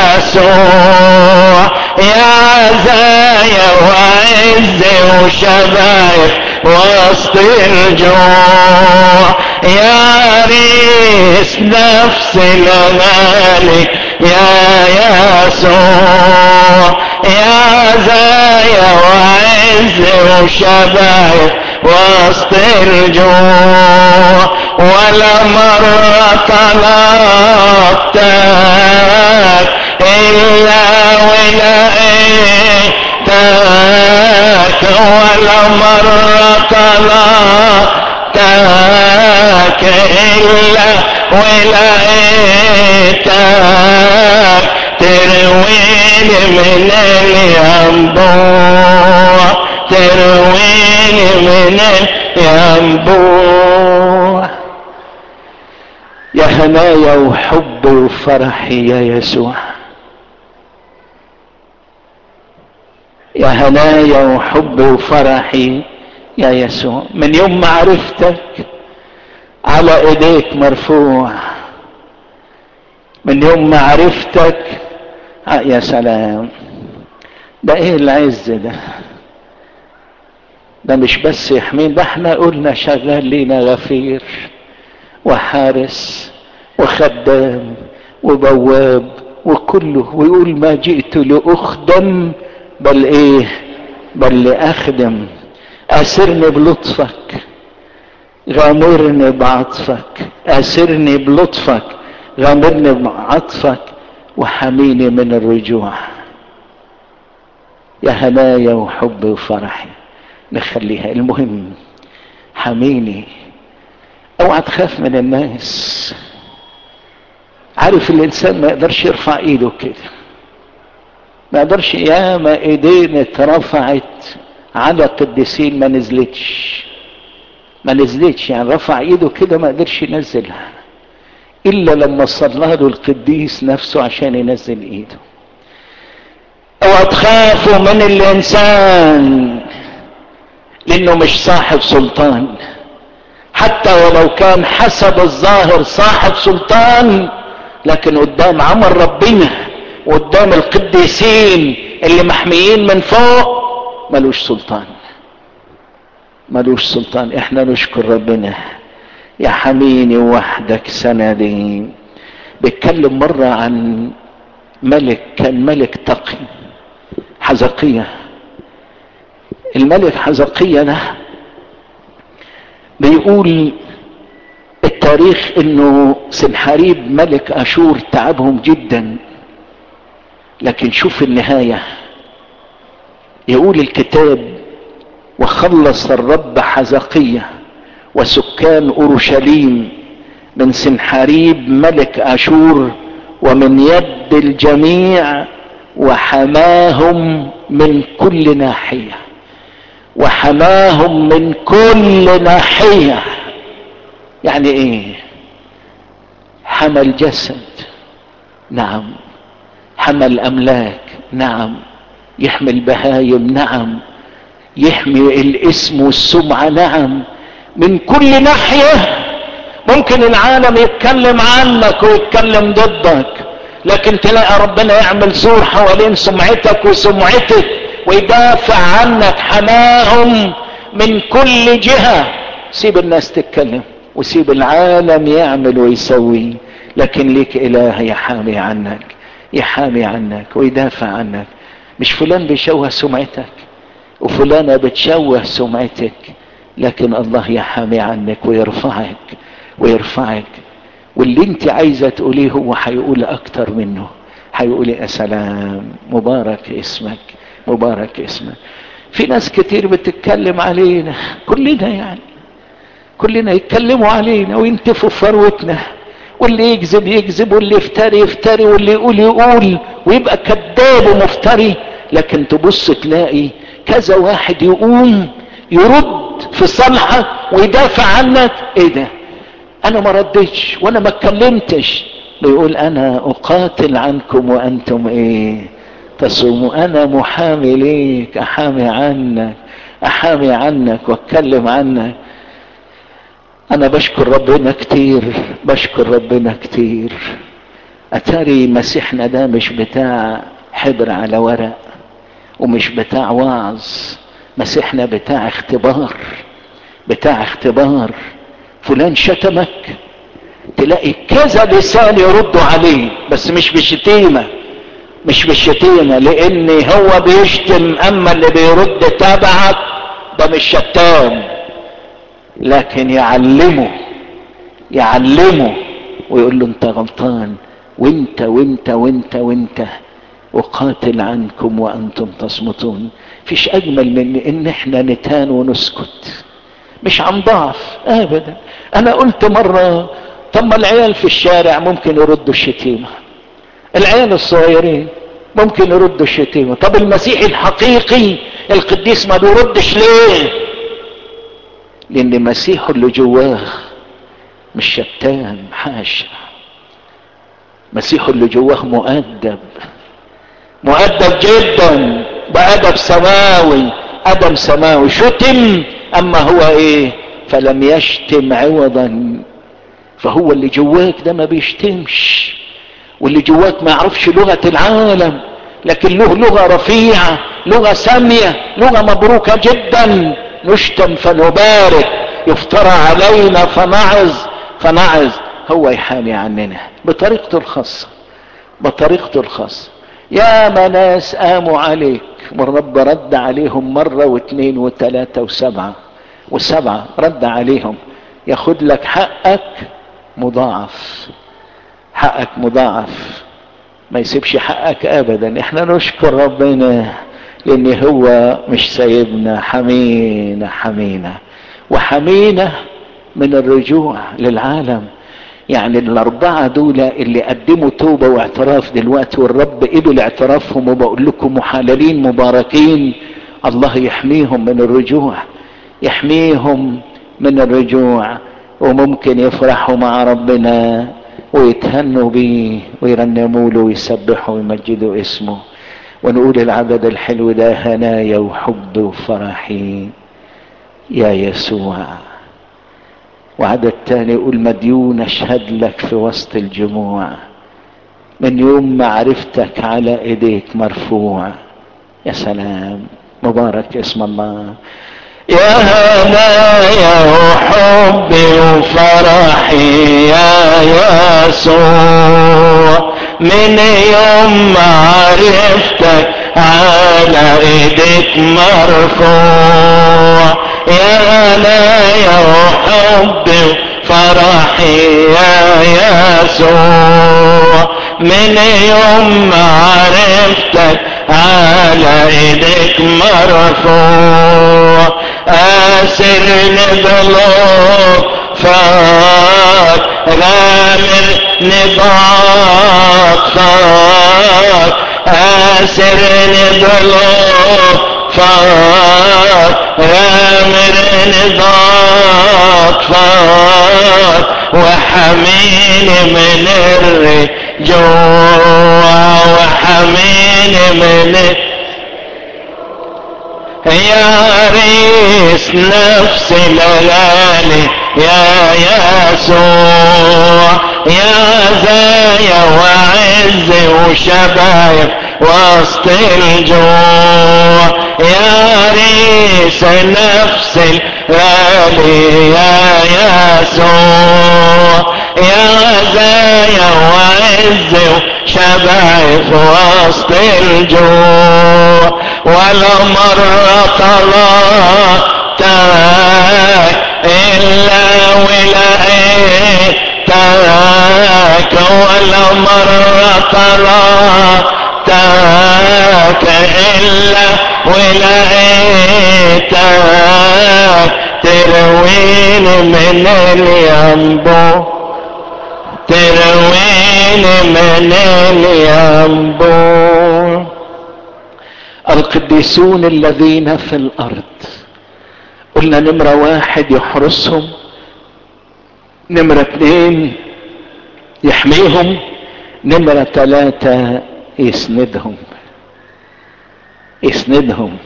يسوع يا عزايا وعز وشبايب وسط الجوع يا عريس نفس الغالي يا يسوع يا عزايا وعز وشبايب وسط الجوع ولا مرة طلبتك إلا ولقيتك ولا مرة طلبتك إلا ولقيتك ترويني من الينبوع ترويني من الينبوع يا هنايا وحب وفرحي يا يسوع يا هنايا وحب وفرحي يا يسوع من يوم ما عرفتك على ايديك مرفوع من يوم ما عرفتك آه يا سلام ده ايه العز ده ده مش بس يحمين ده احنا قلنا شغال لينا غفير وحارس وخدام وبواب وكله ويقول ما جئت لأخدم بل ايه بل لأخدم أسرني بلطفك غامرني بعطفك أسرني بلطفك غامرني بعطفك وحميني من الرجوع يا هنايا وحب وفرحي نخليها المهم حميني اوعى تخاف من الناس عارف الانسان ما يقدرش يرفع ايده كده ما يقدرش ياما ايدين اترفعت على قديسين ما نزلتش ما نزلتش يعني رفع ايده كده ما قدرش ينزلها الا لما صلى له القديس نفسه عشان ينزل ايده اوعى تخافوا من الانسان لانه مش صاحب سلطان حتى ولو كان حسب الظاهر صاحب سلطان لكن قدام عمل ربنا وقدام القديسين اللي محميين من فوق ملوش سلطان ملوش سلطان احنا نشكر ربنا يا حميني وحدك سندي بيتكلم مرة عن ملك كان ملك تقي حزقية الملك حزقية ده بيقول التاريخ انه سنحاريب ملك اشور تعبهم جدا لكن شوف النهاية يقول الكتاب وخلص الرب حزقية وسكان اورشليم من سنحاريب ملك اشور ومن يد الجميع وحماهم من كل ناحيه وحماهم من كل ناحيه يعني ايه حمى الجسد نعم حمى الاملاك نعم يحمي البهايم نعم يحمي الاسم والسمعه نعم من كل ناحيه ممكن العالم يتكلم عنك ويتكلم ضدك لكن تلاقي ربنا يعمل سور حوالين سمعتك وسمعتك ويدافع عنك حماهم من كل جهة سيب الناس تتكلم وسيب العالم يعمل ويسوي لكن ليك اله يحامي عنك يحامي عنك ويدافع عنك مش فلان بيشوه سمعتك وفلانة بتشوه سمعتك لكن الله يحامي عنك ويرفعك ويرفعك واللي انت عايزة تقوليه هو هيقول اكتر منه هيقول يا سلام مبارك اسمك مبارك اسمك في ناس كتير بتتكلم علينا كلنا يعني كلنا يتكلموا علينا وينتفوا في ثروتنا واللي يكذب يكذب واللي يفتري يفتري واللي يقول يقول ويبقى كذاب ومفتري لكن تبص تلاقي كذا واحد يقوم يرد في صالحك ويدافع عنك ايه ده انا ما ردتش وانا ما اتكلمتش بيقول انا اقاتل عنكم وانتم ايه تصوموا انا محامي ليك احامي عنك احامي عنك واتكلم عنك انا بشكر ربنا كتير بشكر ربنا كتير اتاري مسيحنا ده مش بتاع حبر على ورق ومش بتاع وعظ مسيحنا بتاع اختبار بتاع اختبار فلان شتمك تلاقي كذا لسان يردوا عليه بس مش بالشتيمه مش بالشتيمه لان هو بيشتم اما اللي بيرد تبعك ده مش شتام لكن يعلمه يعلمه ويقول له انت غلطان وانت وانت وانت وانت وقاتل عنكم وانتم تصمتون فيش اجمل من ان احنا نتان ونسكت مش عن ضعف ابدا انا قلت مرة طب ما العيال في الشارع ممكن يردوا الشتيمة العيال الصغيرين ممكن يردوا الشتيمة طب المسيح الحقيقي القديس ما بيردش ليه لان مسيحه اللي جواه مش شتان حاشا مسيحه اللي جواه مؤدب مؤدب جدا بأدب سماوي أدب سماوي شتم أما هو إيه فلم يشتم عوضا فهو اللي جواك ده ما بيشتمش واللي جواك ما يعرفش لغة العالم لكن له لغة رفيعة لغة سامية لغة مبروكة جدا نشتم فنبارك يفترى علينا فنعظ فنعظ هو يحامي عننا بطريقته الخاصة بطريقته الخاصة يا ما ناس قاموا عليك والرب رد عليهم مرة واثنين وثلاثة وسبعة وسبعة رد عليهم ياخد لك حقك مضاعف حقك مضاعف ما يسيبش حقك ابدا احنا نشكر ربنا لان هو مش سايبنا حمينا حمينا وحمينا من الرجوع للعالم يعني الاربعة دول اللي قدموا توبة واعتراف دلوقتي والرب قبل اعترافهم وبقول لكم محللين مباركين الله يحميهم من الرجوع يحميهم من الرجوع وممكن يفرحوا مع ربنا ويتهنوا بيه ويرنموا له ويسبحوا ويمجدوا اسمه ونقول العدد الحلو ده هنايا وحب وفرحي يا يسوع وعدد تاني يقول مديون اشهد لك في وسط الجموع من يوم معرفتك على ايديك مرفوع يا سلام مبارك اسم الله يا هنايا وحبي وفرحي يا يسوع من يوم معرفتك على ايديك مرفوع يا هنايا وحبي وفرحي يا يسوع من يوم معرفتك على ايديك مرفوع اسر نبلوك فاك غامر نباط فاك اسر نبلوك فاك غامر نباط فاك وحميني من الرجوع وحميني من يا ريس نفس الغالي يا يسوع يا زايا وعز وشبايب وسط الجوع يا ريس نفس الغالي يا يسوع يا زايا وعز وشبايب وسط الجوع ولا مرة طلعتك إلا ولقيتك ولا مرة طلعتك إلا ولقيتك ترويني من الينبوع ترويني من الينبوع القديسون الذين في الارض قلنا نمرة واحد يحرسهم نمرة اتنين يحميهم نمرة تلاتة يسندهم يسندهم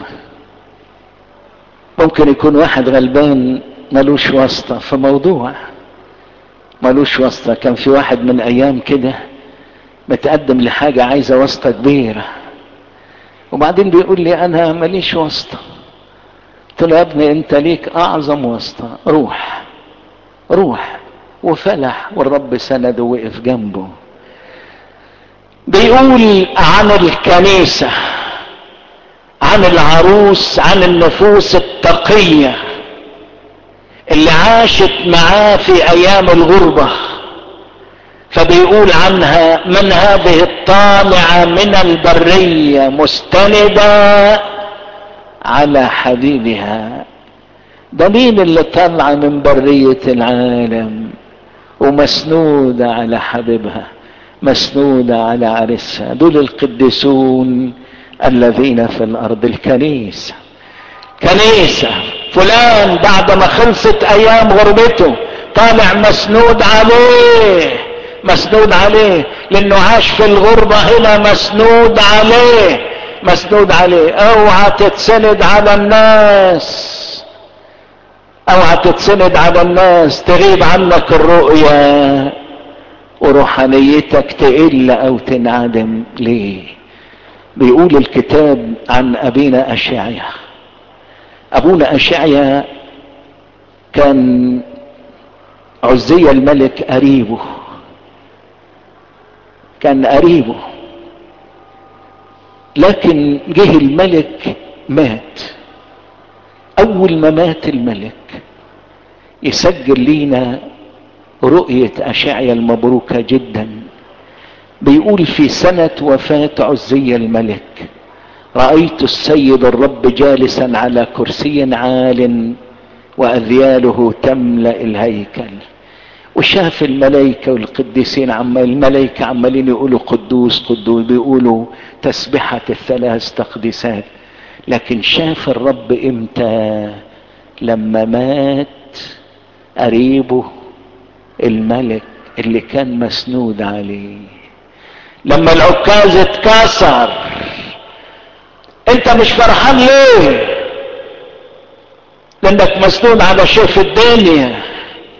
ممكن يكون واحد غلبان ملوش واسطة في موضوع ملوش واسطة كان في واحد من ايام كده متقدم لحاجة عايزة واسطة كبيرة وبعدين بيقول لي انا ماليش واسطة قلت له يا ابني انت ليك اعظم واسطة روح روح وفلح والرب سنده وقف جنبه بيقول عن الكنيسة عن العروس عن النفوس التقية اللي عاشت معاه في ايام الغربة فبيقول عنها من هذه الطالعة من البرية مستندة على حبيبها ده مين اللي طالعة من برية العالم ومسنودة على حبيبها مسنودة على عرسها دول القديسون الذين في الارض الكنيسة كنيسة فلان بعد ما خلصت ايام غربته طالع مسنود عليه مسنود عليه لانه عاش في الغربة هنا مسنود عليه مسنود عليه اوعى تتسند على الناس اوعى تتسند على الناس تغيب عنك الرؤية وروحانيتك تقل او تنعدم ليه بيقول الكتاب عن ابينا اشعيا ابونا اشعيا كان عزي الملك قريبه كان قريبه لكن جه الملك مات اول ما مات الملك يسجل لينا رؤية اشعيا المبروكة جدا بيقول في سنة وفاة عزي الملك رأيت السيد الرب جالسا على كرسي عال وأذياله تملأ الهيكل وشاف الملائكة والقديسين عمال الملائكة عمالين يقولوا قدوس قدوس بيقولوا تسبحة الثلاث تقديسات لكن شاف الرب امتى لما مات قريبه الملك اللي كان مسنود عليه لما العكاز اتكسر انت مش فرحان ليه لانك مسنود على شيء في الدنيا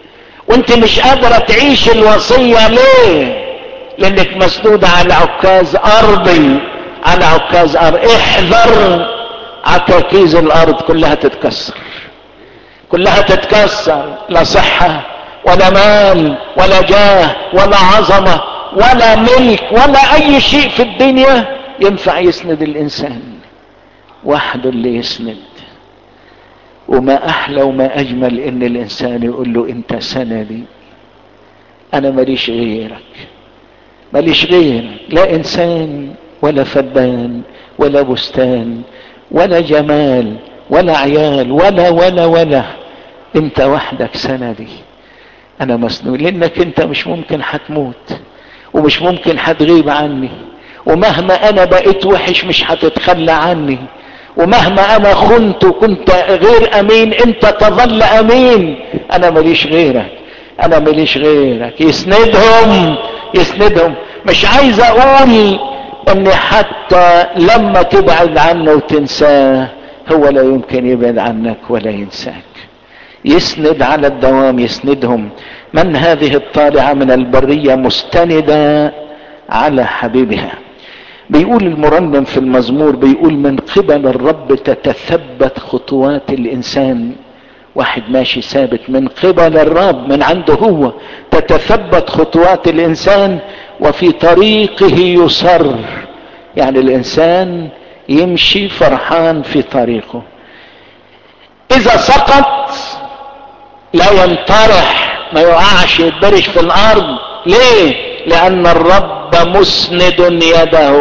وانت مش قادرة تعيش الوصية ليه لانك مسدودة على عكاز ارضي على عكاز ارض احذر عكاكيز الارض كلها تتكسر كلها تتكسر لا صحة ولا مال ولا جاه ولا عظمة ولا ملك ولا اي شيء في الدنيا ينفع يسند الانسان وحده اللي يسند وما احلى وما اجمل ان الانسان يقول له انت سندي انا ماليش غيرك ماليش غيرك لا انسان ولا فدان ولا بستان ولا جمال ولا عيال ولا ولا ولا انت وحدك سندي انا مسنود لانك انت مش ممكن هتموت ومش ممكن هتغيب عني ومهما انا بقيت وحش مش هتتخلى عني ومهما انا خنت وكنت غير امين انت تظل امين انا ماليش غيرك انا ماليش غيرك يسندهم يسندهم مش عايز اقول ان حتى لما تبعد عنه وتنساه هو لا يمكن يبعد عنك ولا ينساك يسند على الدوام يسندهم من هذه الطالعة من البرية مستندة على حبيبها بيقول المرنم في المزمور بيقول من قبل الرب تتثبت خطوات الانسان واحد ماشي ثابت من قبل الرب من عنده هو تتثبت خطوات الانسان وفي طريقه يصر يعني الانسان يمشي فرحان في طريقه اذا سقط لا ينطرح ما يقعش يتبرش في الارض ليه لان الرب مسند يده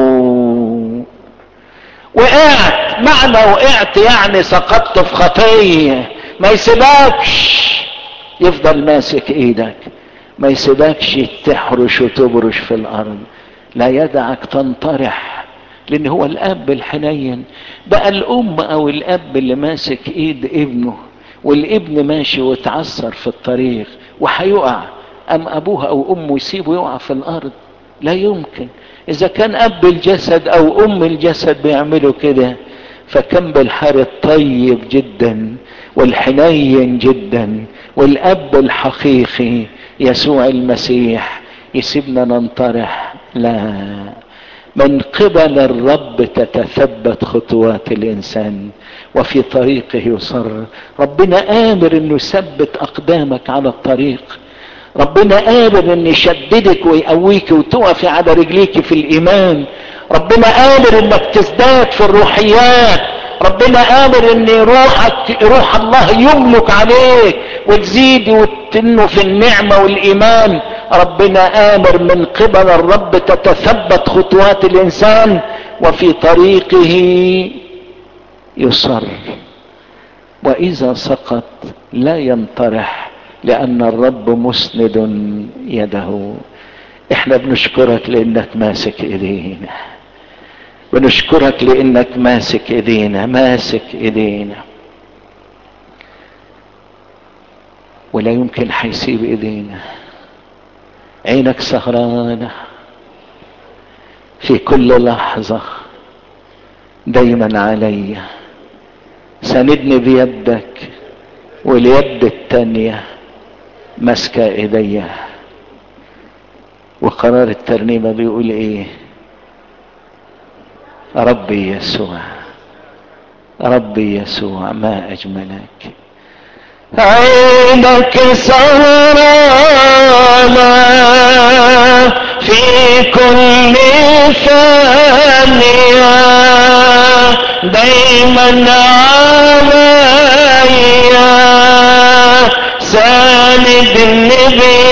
وقعت معنى وقعت يعني سقطت في خطيه ما يسيبكش يفضل ماسك ايدك ما يسيبكش تحرش وتبرش في الارض لا يدعك تنطرح لان هو الاب الحنين بقى الام او الاب اللي ماسك ايد ابنه والابن ماشي وتعثر في الطريق وهيقع ام ابوه او امه يسيبه يقع في الارض لا يمكن اذا كان اب الجسد او ام الجسد بيعملوا كده فكم بالحار الطيب جدا والحنين جدا والاب الحقيقي يسوع المسيح يسيبنا ننطرح لا من قبل الرب تتثبت خطوات الانسان وفي طريقه يصر ربنا امر انه يثبت اقدامك على الطريق ربنا قادر ان يشددك ويقويك وتقفي على رجليك في الايمان ربنا قادر انك تزداد في الروحيات ربنا قادر ان روحك روح الله يملك عليك وتزيد وتنه في النعمة والايمان ربنا امر من قبل الرب تتثبت خطوات الانسان وفي طريقه يصر واذا سقط لا ينطرح لان الرب مسند يده احنا بنشكرك لانك ماسك ايدينا بنشكرك لانك ماسك ايدينا ماسك ايدينا ولا يمكن حيسيب ايدينا عينك سهرانة في كل لحظة دايما عليا ساندني بيدك واليد التانية ماسكة ايديا وقرار الترنيمة بيقول ايه ربي يسوع ربي يسوع ما اجملك عينك سهرانة في كل ثانية دايما عليا ساندني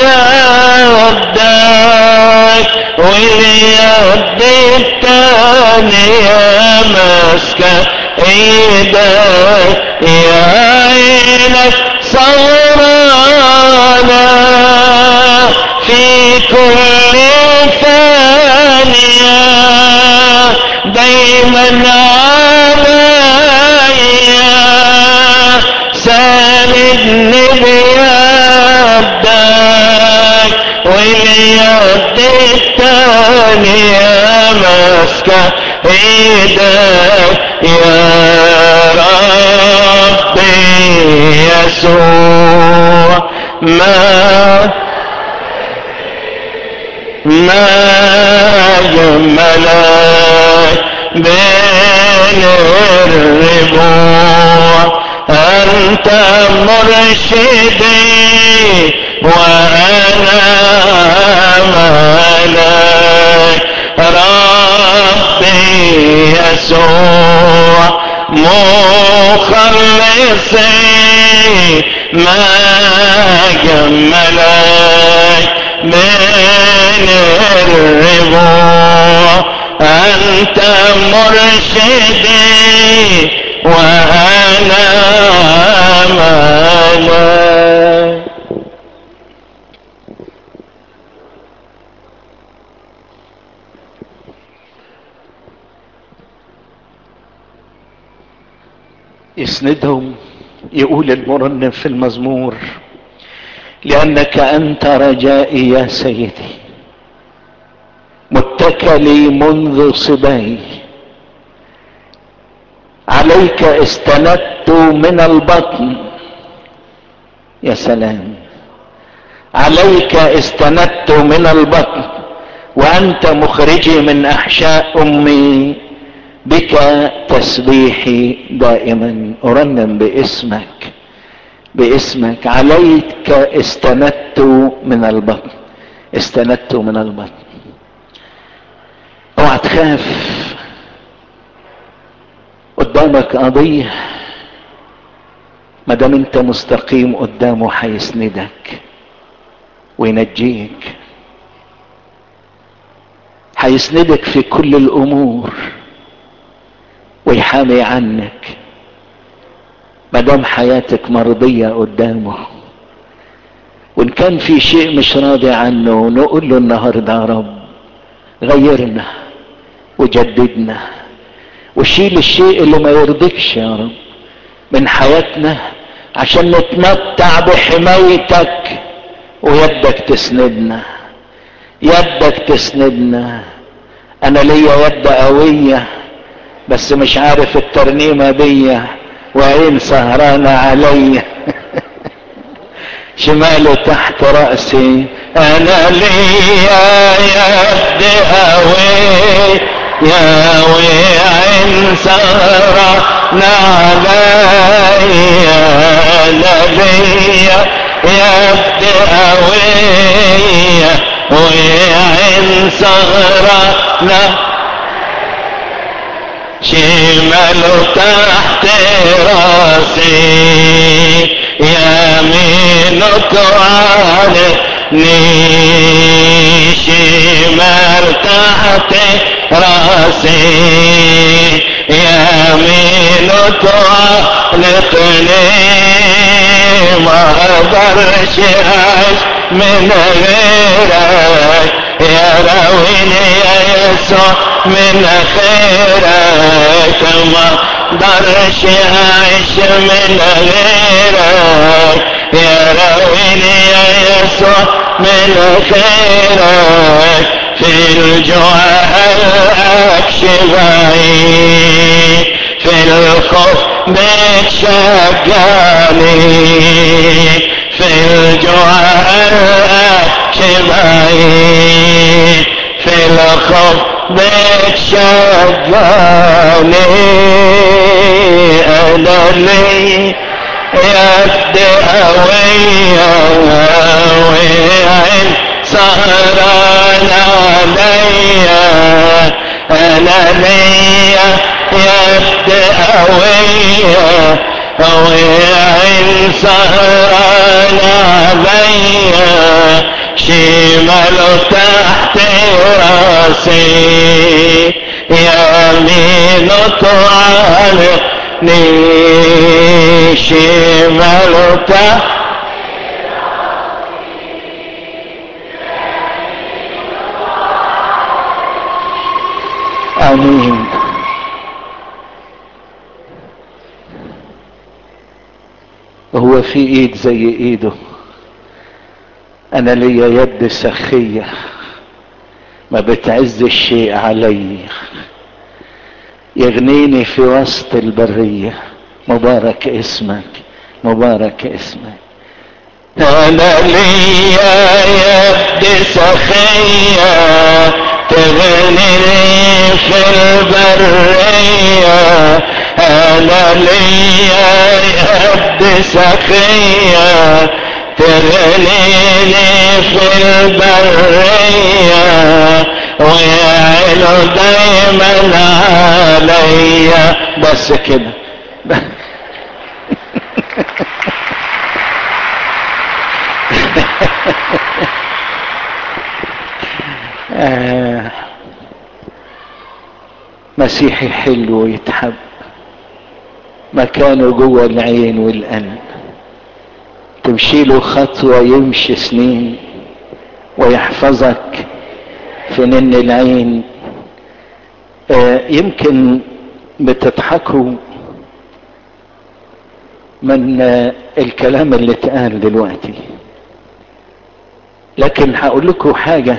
بيدك واليد التانية ماسكة ايدك يا عينك صورنا في كل ثانية دايما عليا ساندني بيدك واليد التانية ماسكة ايدك يا ربي يسوع ما ما جملك بين الربوع انت مرشدي وانا ملك ربي يسوع مخلصي ما جملك من الربوع انت مرشدي وانا ملك يسندهم يقول المرنم في المزمور لانك انت رجائي يا سيدي متكلي منذ صباي عليك استندت من البطن يا سلام عليك استندت من البطن وانت مخرجي من احشاء امي بك تسبيحي دائما ارنم باسمك باسمك عليك استندت من البطن استندت من البطن اوعى تخاف قدامك قضية ما دام انت مستقيم قدامه هيسندك وينجيك هيسندك في كل الامور ويحامي عنك ما دام حياتك مرضية قدامه وان كان في شيء مش راضي عنه نقول له النهارده يا رب غيرنا وجددنا وشيل الشيء اللي ما يرضيكش يا رب من حياتنا عشان نتمتع بحمايتك ويدك تسندنا يدك تسندنا انا ليا يد قويه بس مش عارف الترنيمة دي وعين سهرانة عليا شماله تحت رأسي انا ليا يد قوي يا وعين سهرانة عليا انا ليا يد قوية وعين سهرانة شمال تحت راسي يمينك عني شمال تحت راسي يمينك علقني ما اقدرش اعيش من غيرك يا راويني يا يسوع من خيرك ما اقدرش اعيش من غيرك يا راويني يا يسوع من خيرك في الجوع اكشفعي في الخوف بتشجعني في الجوع اكشفعي في الخوف بتشجعني انا لي يد قوية وعين سهران عليا انا ليا يد قوية وعين سهران عليا شمال تحت راسي يمين تعانقني شمال تحت امين هو في ايد زي ايده انا ليا يد سخية ما بتعز الشيء علي يغنيني في وسط البرية مبارك اسمك مبارك اسمك انا ليا يد سخية تغنيني في البرية انا ليا يد سخية تغنيني في البرية ويعينه دايما عليا بس كده آه مسيحي حلو ويتحب مكانه جوه العين والقلب تمشي له خطوة يمشي سنين ويحفظك في نن العين آه يمكن بتضحكوا من آه الكلام اللي اتقال دلوقتي لكن هقول لكم حاجة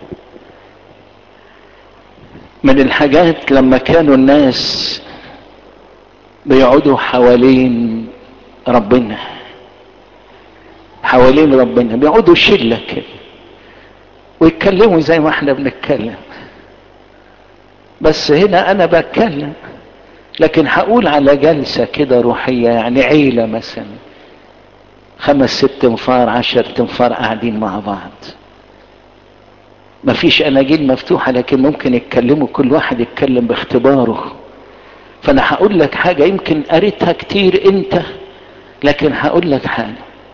من الحاجات لما كانوا الناس بيقعدوا حوالين ربنا حوالين ربنا بيقعدوا شلة كده ويتكلموا زي ما احنا بنتكلم بس هنا انا بتكلم لكن هقول على جلسة كده روحية يعني عيلة مثلا خمس ست تنفار عشر تنفار قاعدين مع بعض مفيش اناجيل مفتوحة لكن ممكن يتكلموا كل واحد يتكلم باختباره فانا هقول لك حاجة يمكن قريتها كتير انت لكن هقول لك حاجة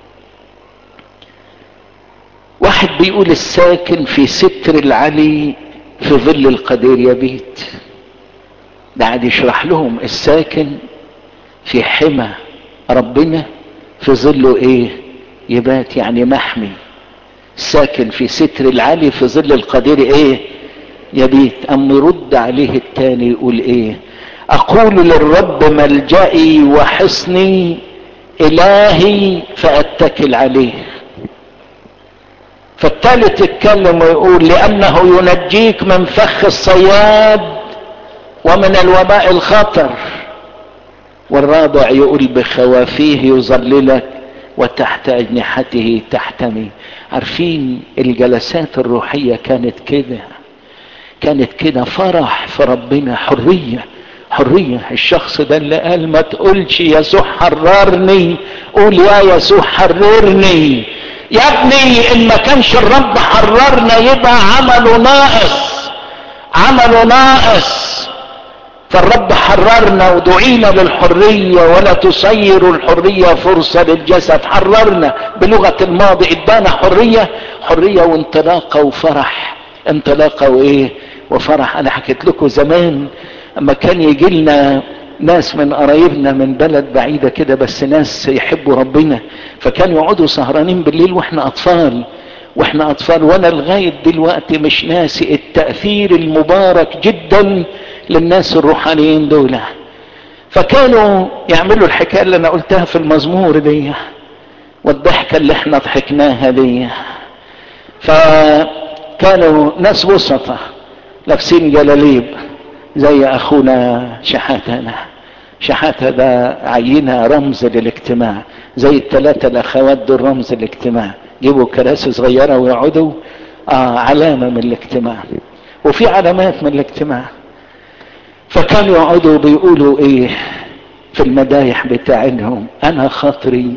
واحد بيقول الساكن في ستر العلي في ظل القدير يبيت ده قاعد يشرح لهم الساكن في حمى ربنا في ظله ايه يبات يعني محمي ساكن في ستر العلي في ظل القدير ايه يبيت ام يرد عليه التاني يقول ايه اقول للرب ملجئي وحصني الهي فاتكل عليه فالثالث يتكلم ويقول لانه ينجيك من فخ الصياد ومن الوباء الخطر والرابع يقول بخوافيه يظللك وتحت اجنحته تحتمي عارفين الجلسات الروحية كانت كده كانت كده فرح في ربنا حرية حرية الشخص ده اللي قال ما تقولش يسوع حررني قول يا يسوع حررني يا ابني ان ما كانش الرب حررنا يبقى عمله ناقص عمله ناقص فالرب حررنا ودعينا للحرية ولا تصير الحرية فرصة للجسد حررنا بلغة الماضي ادانا حرية حرية وانطلاقة وفرح انطلاقة وايه وفرح انا حكيت لكم زمان اما كان يجي لنا ناس من قرايبنا من بلد بعيدة كده بس ناس يحبوا ربنا فكانوا يقعدوا سهرانين بالليل واحنا اطفال واحنا اطفال وانا لغاية دلوقتي مش ناسي التأثير المبارك جدا للناس الروحانيين دول فكانوا يعملوا الحكاية اللي انا قلتها في المزمور دي والضحكة اللي احنا ضحكناها دي فكانوا ناس وسطة لابسين جلاليب زي اخونا شحاتة ده شحاتة ده عينة رمز للاجتماع زي الثلاثة الاخوات دول رمز الاجتماع يجيبوا كراسي صغيرة ويقعدوا آه علامة من الاجتماع وفي علامات من الاجتماع فكانوا يقعدوا بيقولوا ايه في المدايح بتاعهم انا خاطري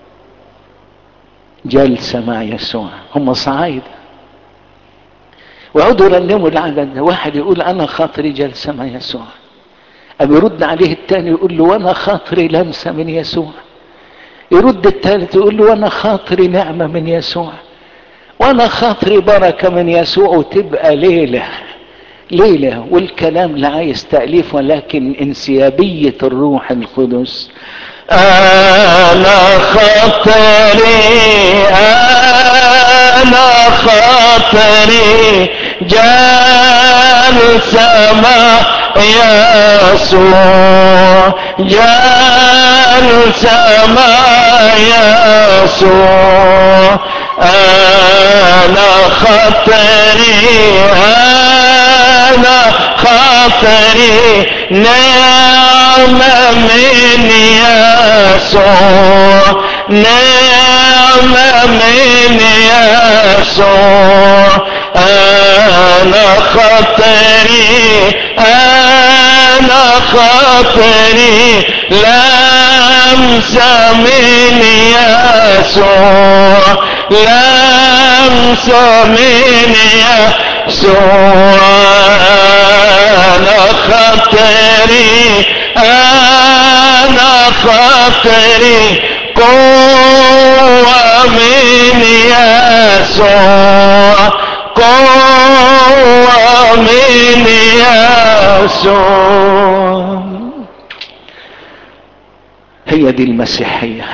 جلسة مع يسوع هم صعايدة ويقعدوا يرنموا العدد ده واحد يقول انا خاطري جلسة مع يسوع أم يرد عليه الثاني يقول له وانا خاطري لمسة من يسوع يرد الثالث يقول له وانا خاطري نعمة من يسوع وانا خاطري بركة من يسوع وتبقى ليلة ليلة والكلام لا عايز تأليف ولكن انسيابية الروح القدس أنا خاطري أنا خاطري جالسة مع يسوع جالسة مع يسوع أنا خاطري أنا خاطري نعمة من يسوع نعمة من يسوع انا خطري انا خطري لمسة من يسوع لمسة من يسوع انا خطري انا خطري قوة من يسوع قوة من يسوع هي دي المسيحية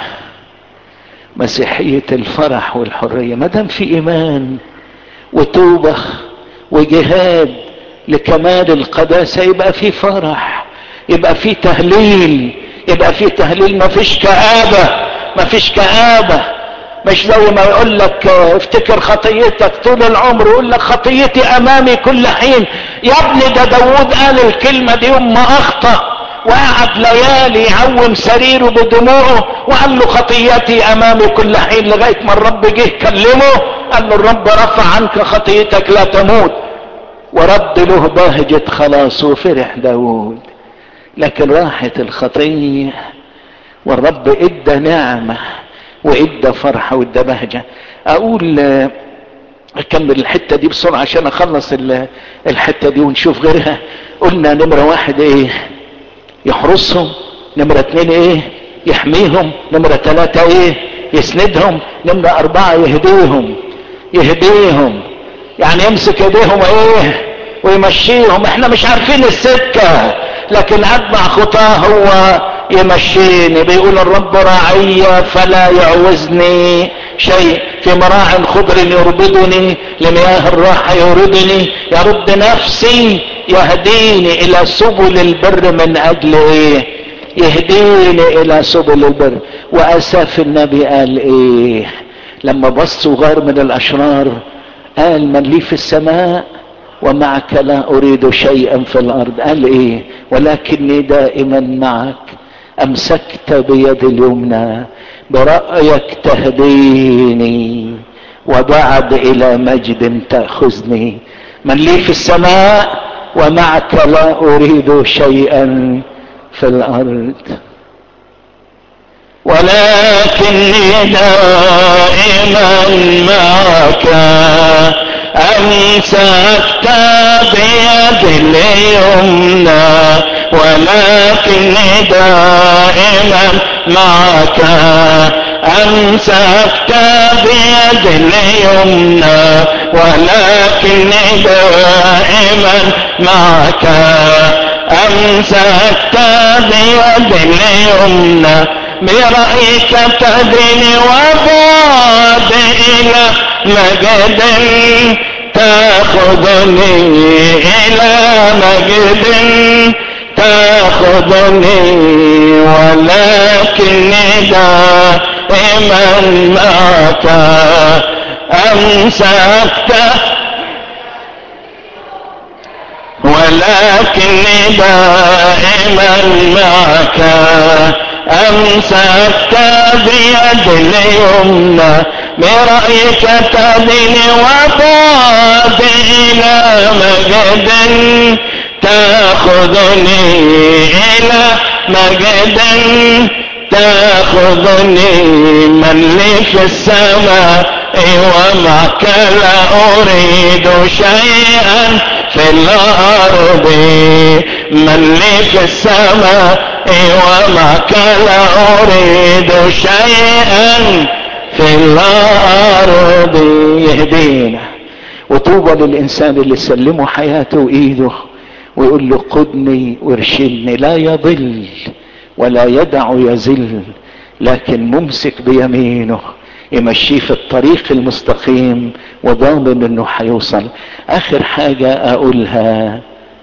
مسيحية الفرح والحرية ما دام في ايمان وتوبة وجهاد لكمال القداسة يبقى في فرح يبقى في تهليل يبقى في تهليل ما فيش كآبة ما فيش كآبة مش زي ما يقول لك افتكر خطيتك طول العمر يقول لك خطيتي امامي كل حين يا ابني ده داود قال الكلمة دي يوم ما اخطأ وقعد ليالي يعوم سريره بدموعه وقال له خطيتي امامي كل حين لغاية ما الرب جه كلمه قال له الرب رفع عنك خطيتك لا تموت ورد له بهجة خلاص وفرح داود لكن راحت الخطية والرب ادى نعمة وادى فرحة وادى بهجة اقول اكمل الحتة دي بسرعة عشان اخلص الحتة دي ونشوف غيرها قلنا نمرة واحد ايه يحرسهم نمرة اتنين ايه يحميهم نمرة تلاتة ايه يسندهم نمرة اربعة يهديهم يهديهم يعني يمسك ايديهم ايه ويمشيهم احنا مش عارفين السكة لكن اتبع خطاه هو يمشيني بيقول الرب راعي فلا يعوزني شيء في مراع خضر يربدني لمياه الراحة يوردني يرد نفسي يهديني الى سبل البر من اجل ايه يهديني الى سبل البر واساف النبي قال ايه لما بص غار من الاشرار قال من لي في السماء ومعك لا اريد شيئا في الارض قال ايه ولكني دائما معك امسكت بيد اليمنى برأيك تهديني وبعد الى مجد تأخذني من لي في السماء ومعك لا اريد شيئا في الارض ولكني دائما معك امسكت بيد اليمنى ولكني دائما معك امسكت بيد اليمنى ولكني دائما معك امسكت بيد اليمنى برأيك تهدني وبعد إلى مجد تاخذني إلى مجد تاخذني ولكني دائما معك أمسكت ولكني دائما معك امسكت بيد اليمنى برأيك تهدني وبعد الى مجد تاخذني الى مجد تاخذني من لي في السماء ومعك لا اريد شيئا في الارض من لي في السماء ومعك لا اريد شيئا في الارض يهدينا وطوبى للانسان اللي سلمه حياته وايده ويقول له قدني وارشدني لا يضل ولا يدع يزل لكن ممسك بيمينه يمشيه في الطريق المستقيم وضامن انه هيوصل اخر حاجة اقولها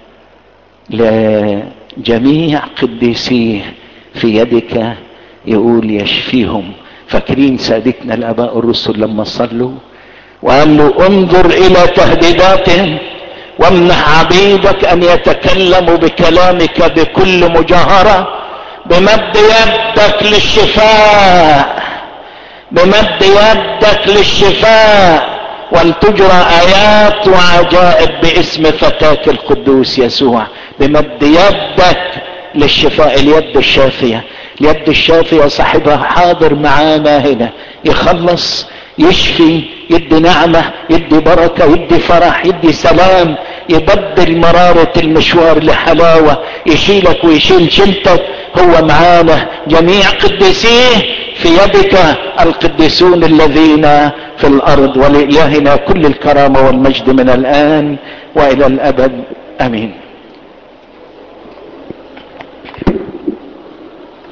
لجميع قديسيه في يدك يقول يشفيهم فاكرين سادتنا الاباء الرسل لما صلوا وقال له انظر الى تهديداتهم وامنح عبيدك ان يتكلموا بكلامك بكل مجاهرة بمد يدك للشفاء بمد يدك للشفاء ولتجرى ايات وعجائب باسم فتاك القدوس يسوع بمد يدك للشفاء اليد الشافية اليد الشافية صاحبها حاضر معانا هنا يخلص يشفي يدي نعمة يدي بركة يدي فرح يدي سلام يبدل مرارة المشوار لحلاوة يشيلك ويشيل شلتك هو معانا جميع قديسيه في يدك القديسون الذين في الارض ولإلهنا كل الكرامة والمجد من الان والى الابد امين